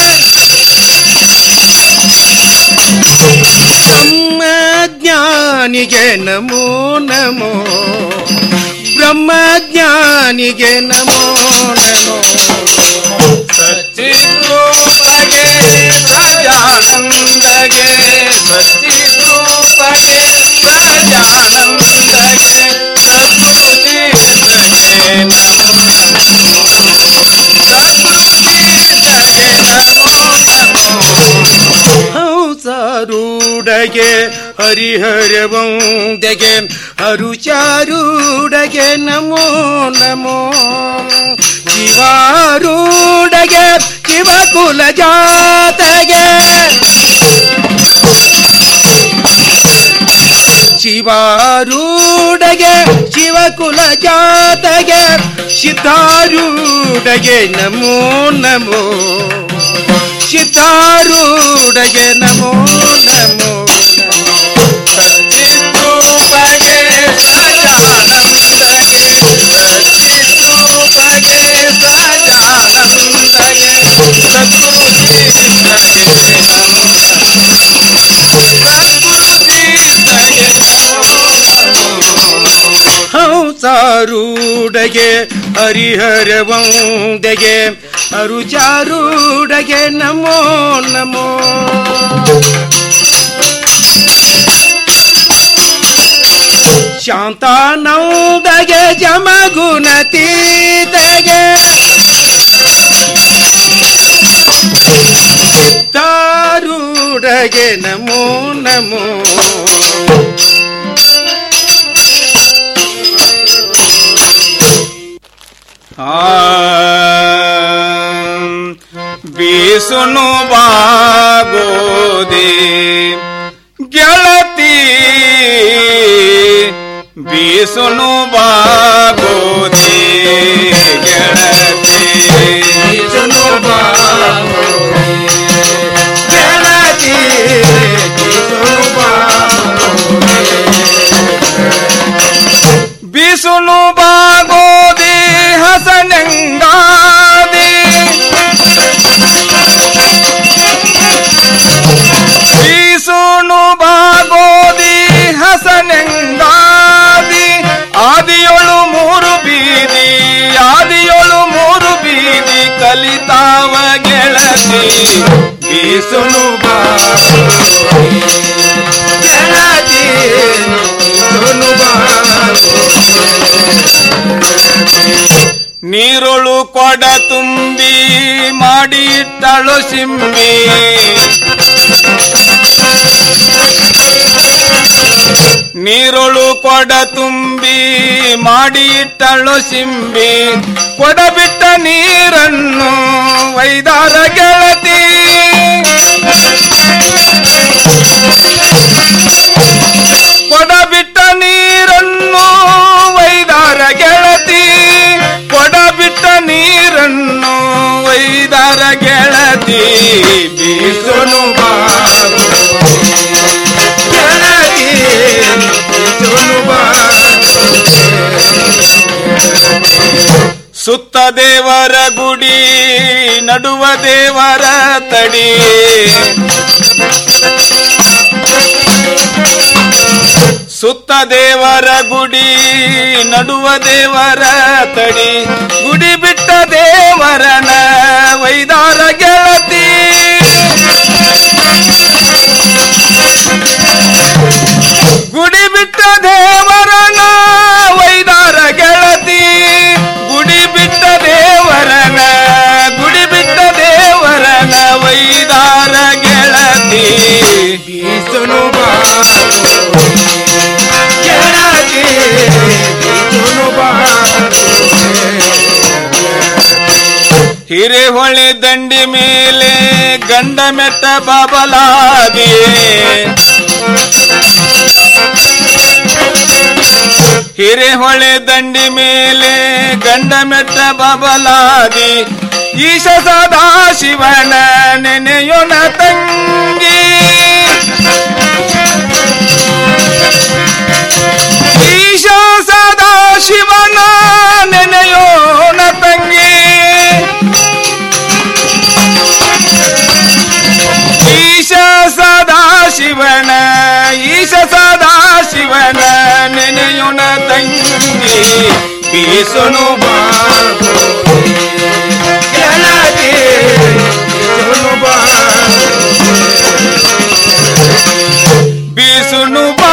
ಬ್ರಹ್ಮಜ್ಞಾನಿಗೆ ನಮೋ ನಮೋ ಬ್ರಹ್ಮಜ್ಞಾನಿಗೆ ನಮೋ ನಮೋ ಸಚ್ಚಿದ್ರೂಪಗೆ ಸಜಾನಂದಗೆ ಸಚ್ಚಿದ್ರೂಪಗೆ ಸಜಾನಂದಗೆ ಸದ್ಗುರುಚೇತಗೆ ನಮೋ ಸದ್ಗುರುಚೇತಗೆ ನಮೋ ನಮೋ ಹಂಸಾರೂಢಗೆ ಹರಿಹರವಂದೆಗೆ ಹರುಚಾರೂಢಗೆ ನಮೋ ನಮೋ ಶಿವಾರೂಢಗೆ ಶಿವಕುಲ ಜಾತಗೆ ಶಿವಾರೂಢಗೆ ಶಿವಕುಲ ಜಾತಗೆ ಸಿದ್ಧಾರೂಢಗೆ ನಮೋ ನಮೋ ಸಿದ್ಧಾರೂಢಗೆ ನಮೋ ನಮೋ ಸಚ್ಚಿದ್ರೂಪಗೆ ಸಜಾನಂದಗೆ ಸಚ್ಚಿದ್ರೂಪಗೆ ಸಜಾನಂದಗೆ ಸದ್ಗುರುಚೇತಗೆ ನಮೋ ಸದ್ಗುರುಚೇತಗೆ ನಮೋ ಹಂಸಾರೂಢಗೆ ಹರಿಹರವಂದೆಗೆ ಅರುಚಾರೂಢಗೆ ನಮೋ ನಮೋ ಶಾಂತಾನಂದಗೆ ಜಮಗುಣತೀತೆಗೆ ಸಿದ್ಧಾರೂಢಗೆ ನಮೋ ನಮೋ ಬೀಸುನು ಬಾಗೋದೆ ಗೆಳತಿ ಬೀಸುನು ಬಾಗೋದೆ ಗೆಳತಿ ಬೀಸುನು ಬಾಗೋದೆ ಗೆಳತಿ ಬೀಸುನು ಬಾಗೋದೆ ಬೀಸುನು ಬಾಗೋದೆ ಹಸನಂಗಾದೆ ಬೀಸುನು ಬಾಗೋದಿ ಹಸನಂಗಾದಿ ಆದಿಯೊಳು ಮೂರು ಬೀದಿ ಆದಿಯೊಳು ಮೂರು ಬೀದಿ ಕಲಿತಾವ ಗೆಳತಿ ಬೀಸುನು ಬಾಗೋದಿ ಗೆಳತಿ ಬೀಸುನು ನೀರೊಳು ಕೊಡ ತುಂಬಿ ಮಾಡಿಟ್ಟಳು ಸಿಂಬಿ ನೀರೊಳು ಕೊಡ ತುಂಬಿ ಮಾಡಿಟ್ಟಳು ಸಿಂಬಿ ಕೊಡ ಬಿಟ್ಟ ನೀರನ್ನು ವೈದಾರ ಗೆಳತಿ ಕೊಡ ಬಿಟ್ಟ ನೀರನ್ನು ವೈದಾರ ಗೆಳತಿ ಕೊಡ ಬಿಟ್ಟ ನೀರನ್ನು ವೈದಾರ ಗೆಳತಿ ಬೀಸುನು ಬಾರು ಗೆಳತಿ ಬೀಸುನು ಬಾರು ಸುತ್ತ ದೇವರ ಗುಡಿ ನಡುವ ದೇವರ ತಡಿ ಸುತ್ತ ದೇವರ ಗುಡಿ ನಡುವ ದೇವರ ತಡಿ ಗುಡಿ ಬಿಟ್ಟ ದೇವರನ ವೈದಾರ ಗೆಳತಿ ಗುಡಿ ಬಿಟ್ಟ ದೇವರನ ವೈದಾರ ಗೆಳತಿ ಗುಡಿ ಬಿಟ್ಟ ದೇವರನ ಗುಡಿ ಬಿಟ್ಟ ದೇವರನ ವೈದಾರ ಗೆಳತಿ ಬೀಸನು ಬಾರು ಗೆಳತಿ ಬೀಸನು ಬಾರು ಹಿರೇಹೊಳೆ ದಂಡಿ ಮೇಲೆ ಗಂಡ ಮೆಟ್ಟ ಬಾಬಲಾದಿಯೇ ಹಿರೇಹೊಳೆ ದಂಡಿ ಮೇಲೆ ಗಂಡ ಮೆಟ್ಟ ಬಬಲಾದಿ ಈಶ ಸದಾ ಶಿವನ ನೆನೆಯೋಣ ತಂಗಿ ಈಶ ಸದಾ ಶಿವನ ನೆನೆಯೋಣ ತಂಗಿ ಈಶ ಸದಾ ಶಿವನ ಈಶ ಸದಾ ಶಿವನ ನೆನೆಯೋಣ ತಂಗಿ ಬೀಸನು ಬಾಳು ಗೆಳತಿ, ಬೀಸನು ಬಾಳು. ಬೀಸುನು ಬಾ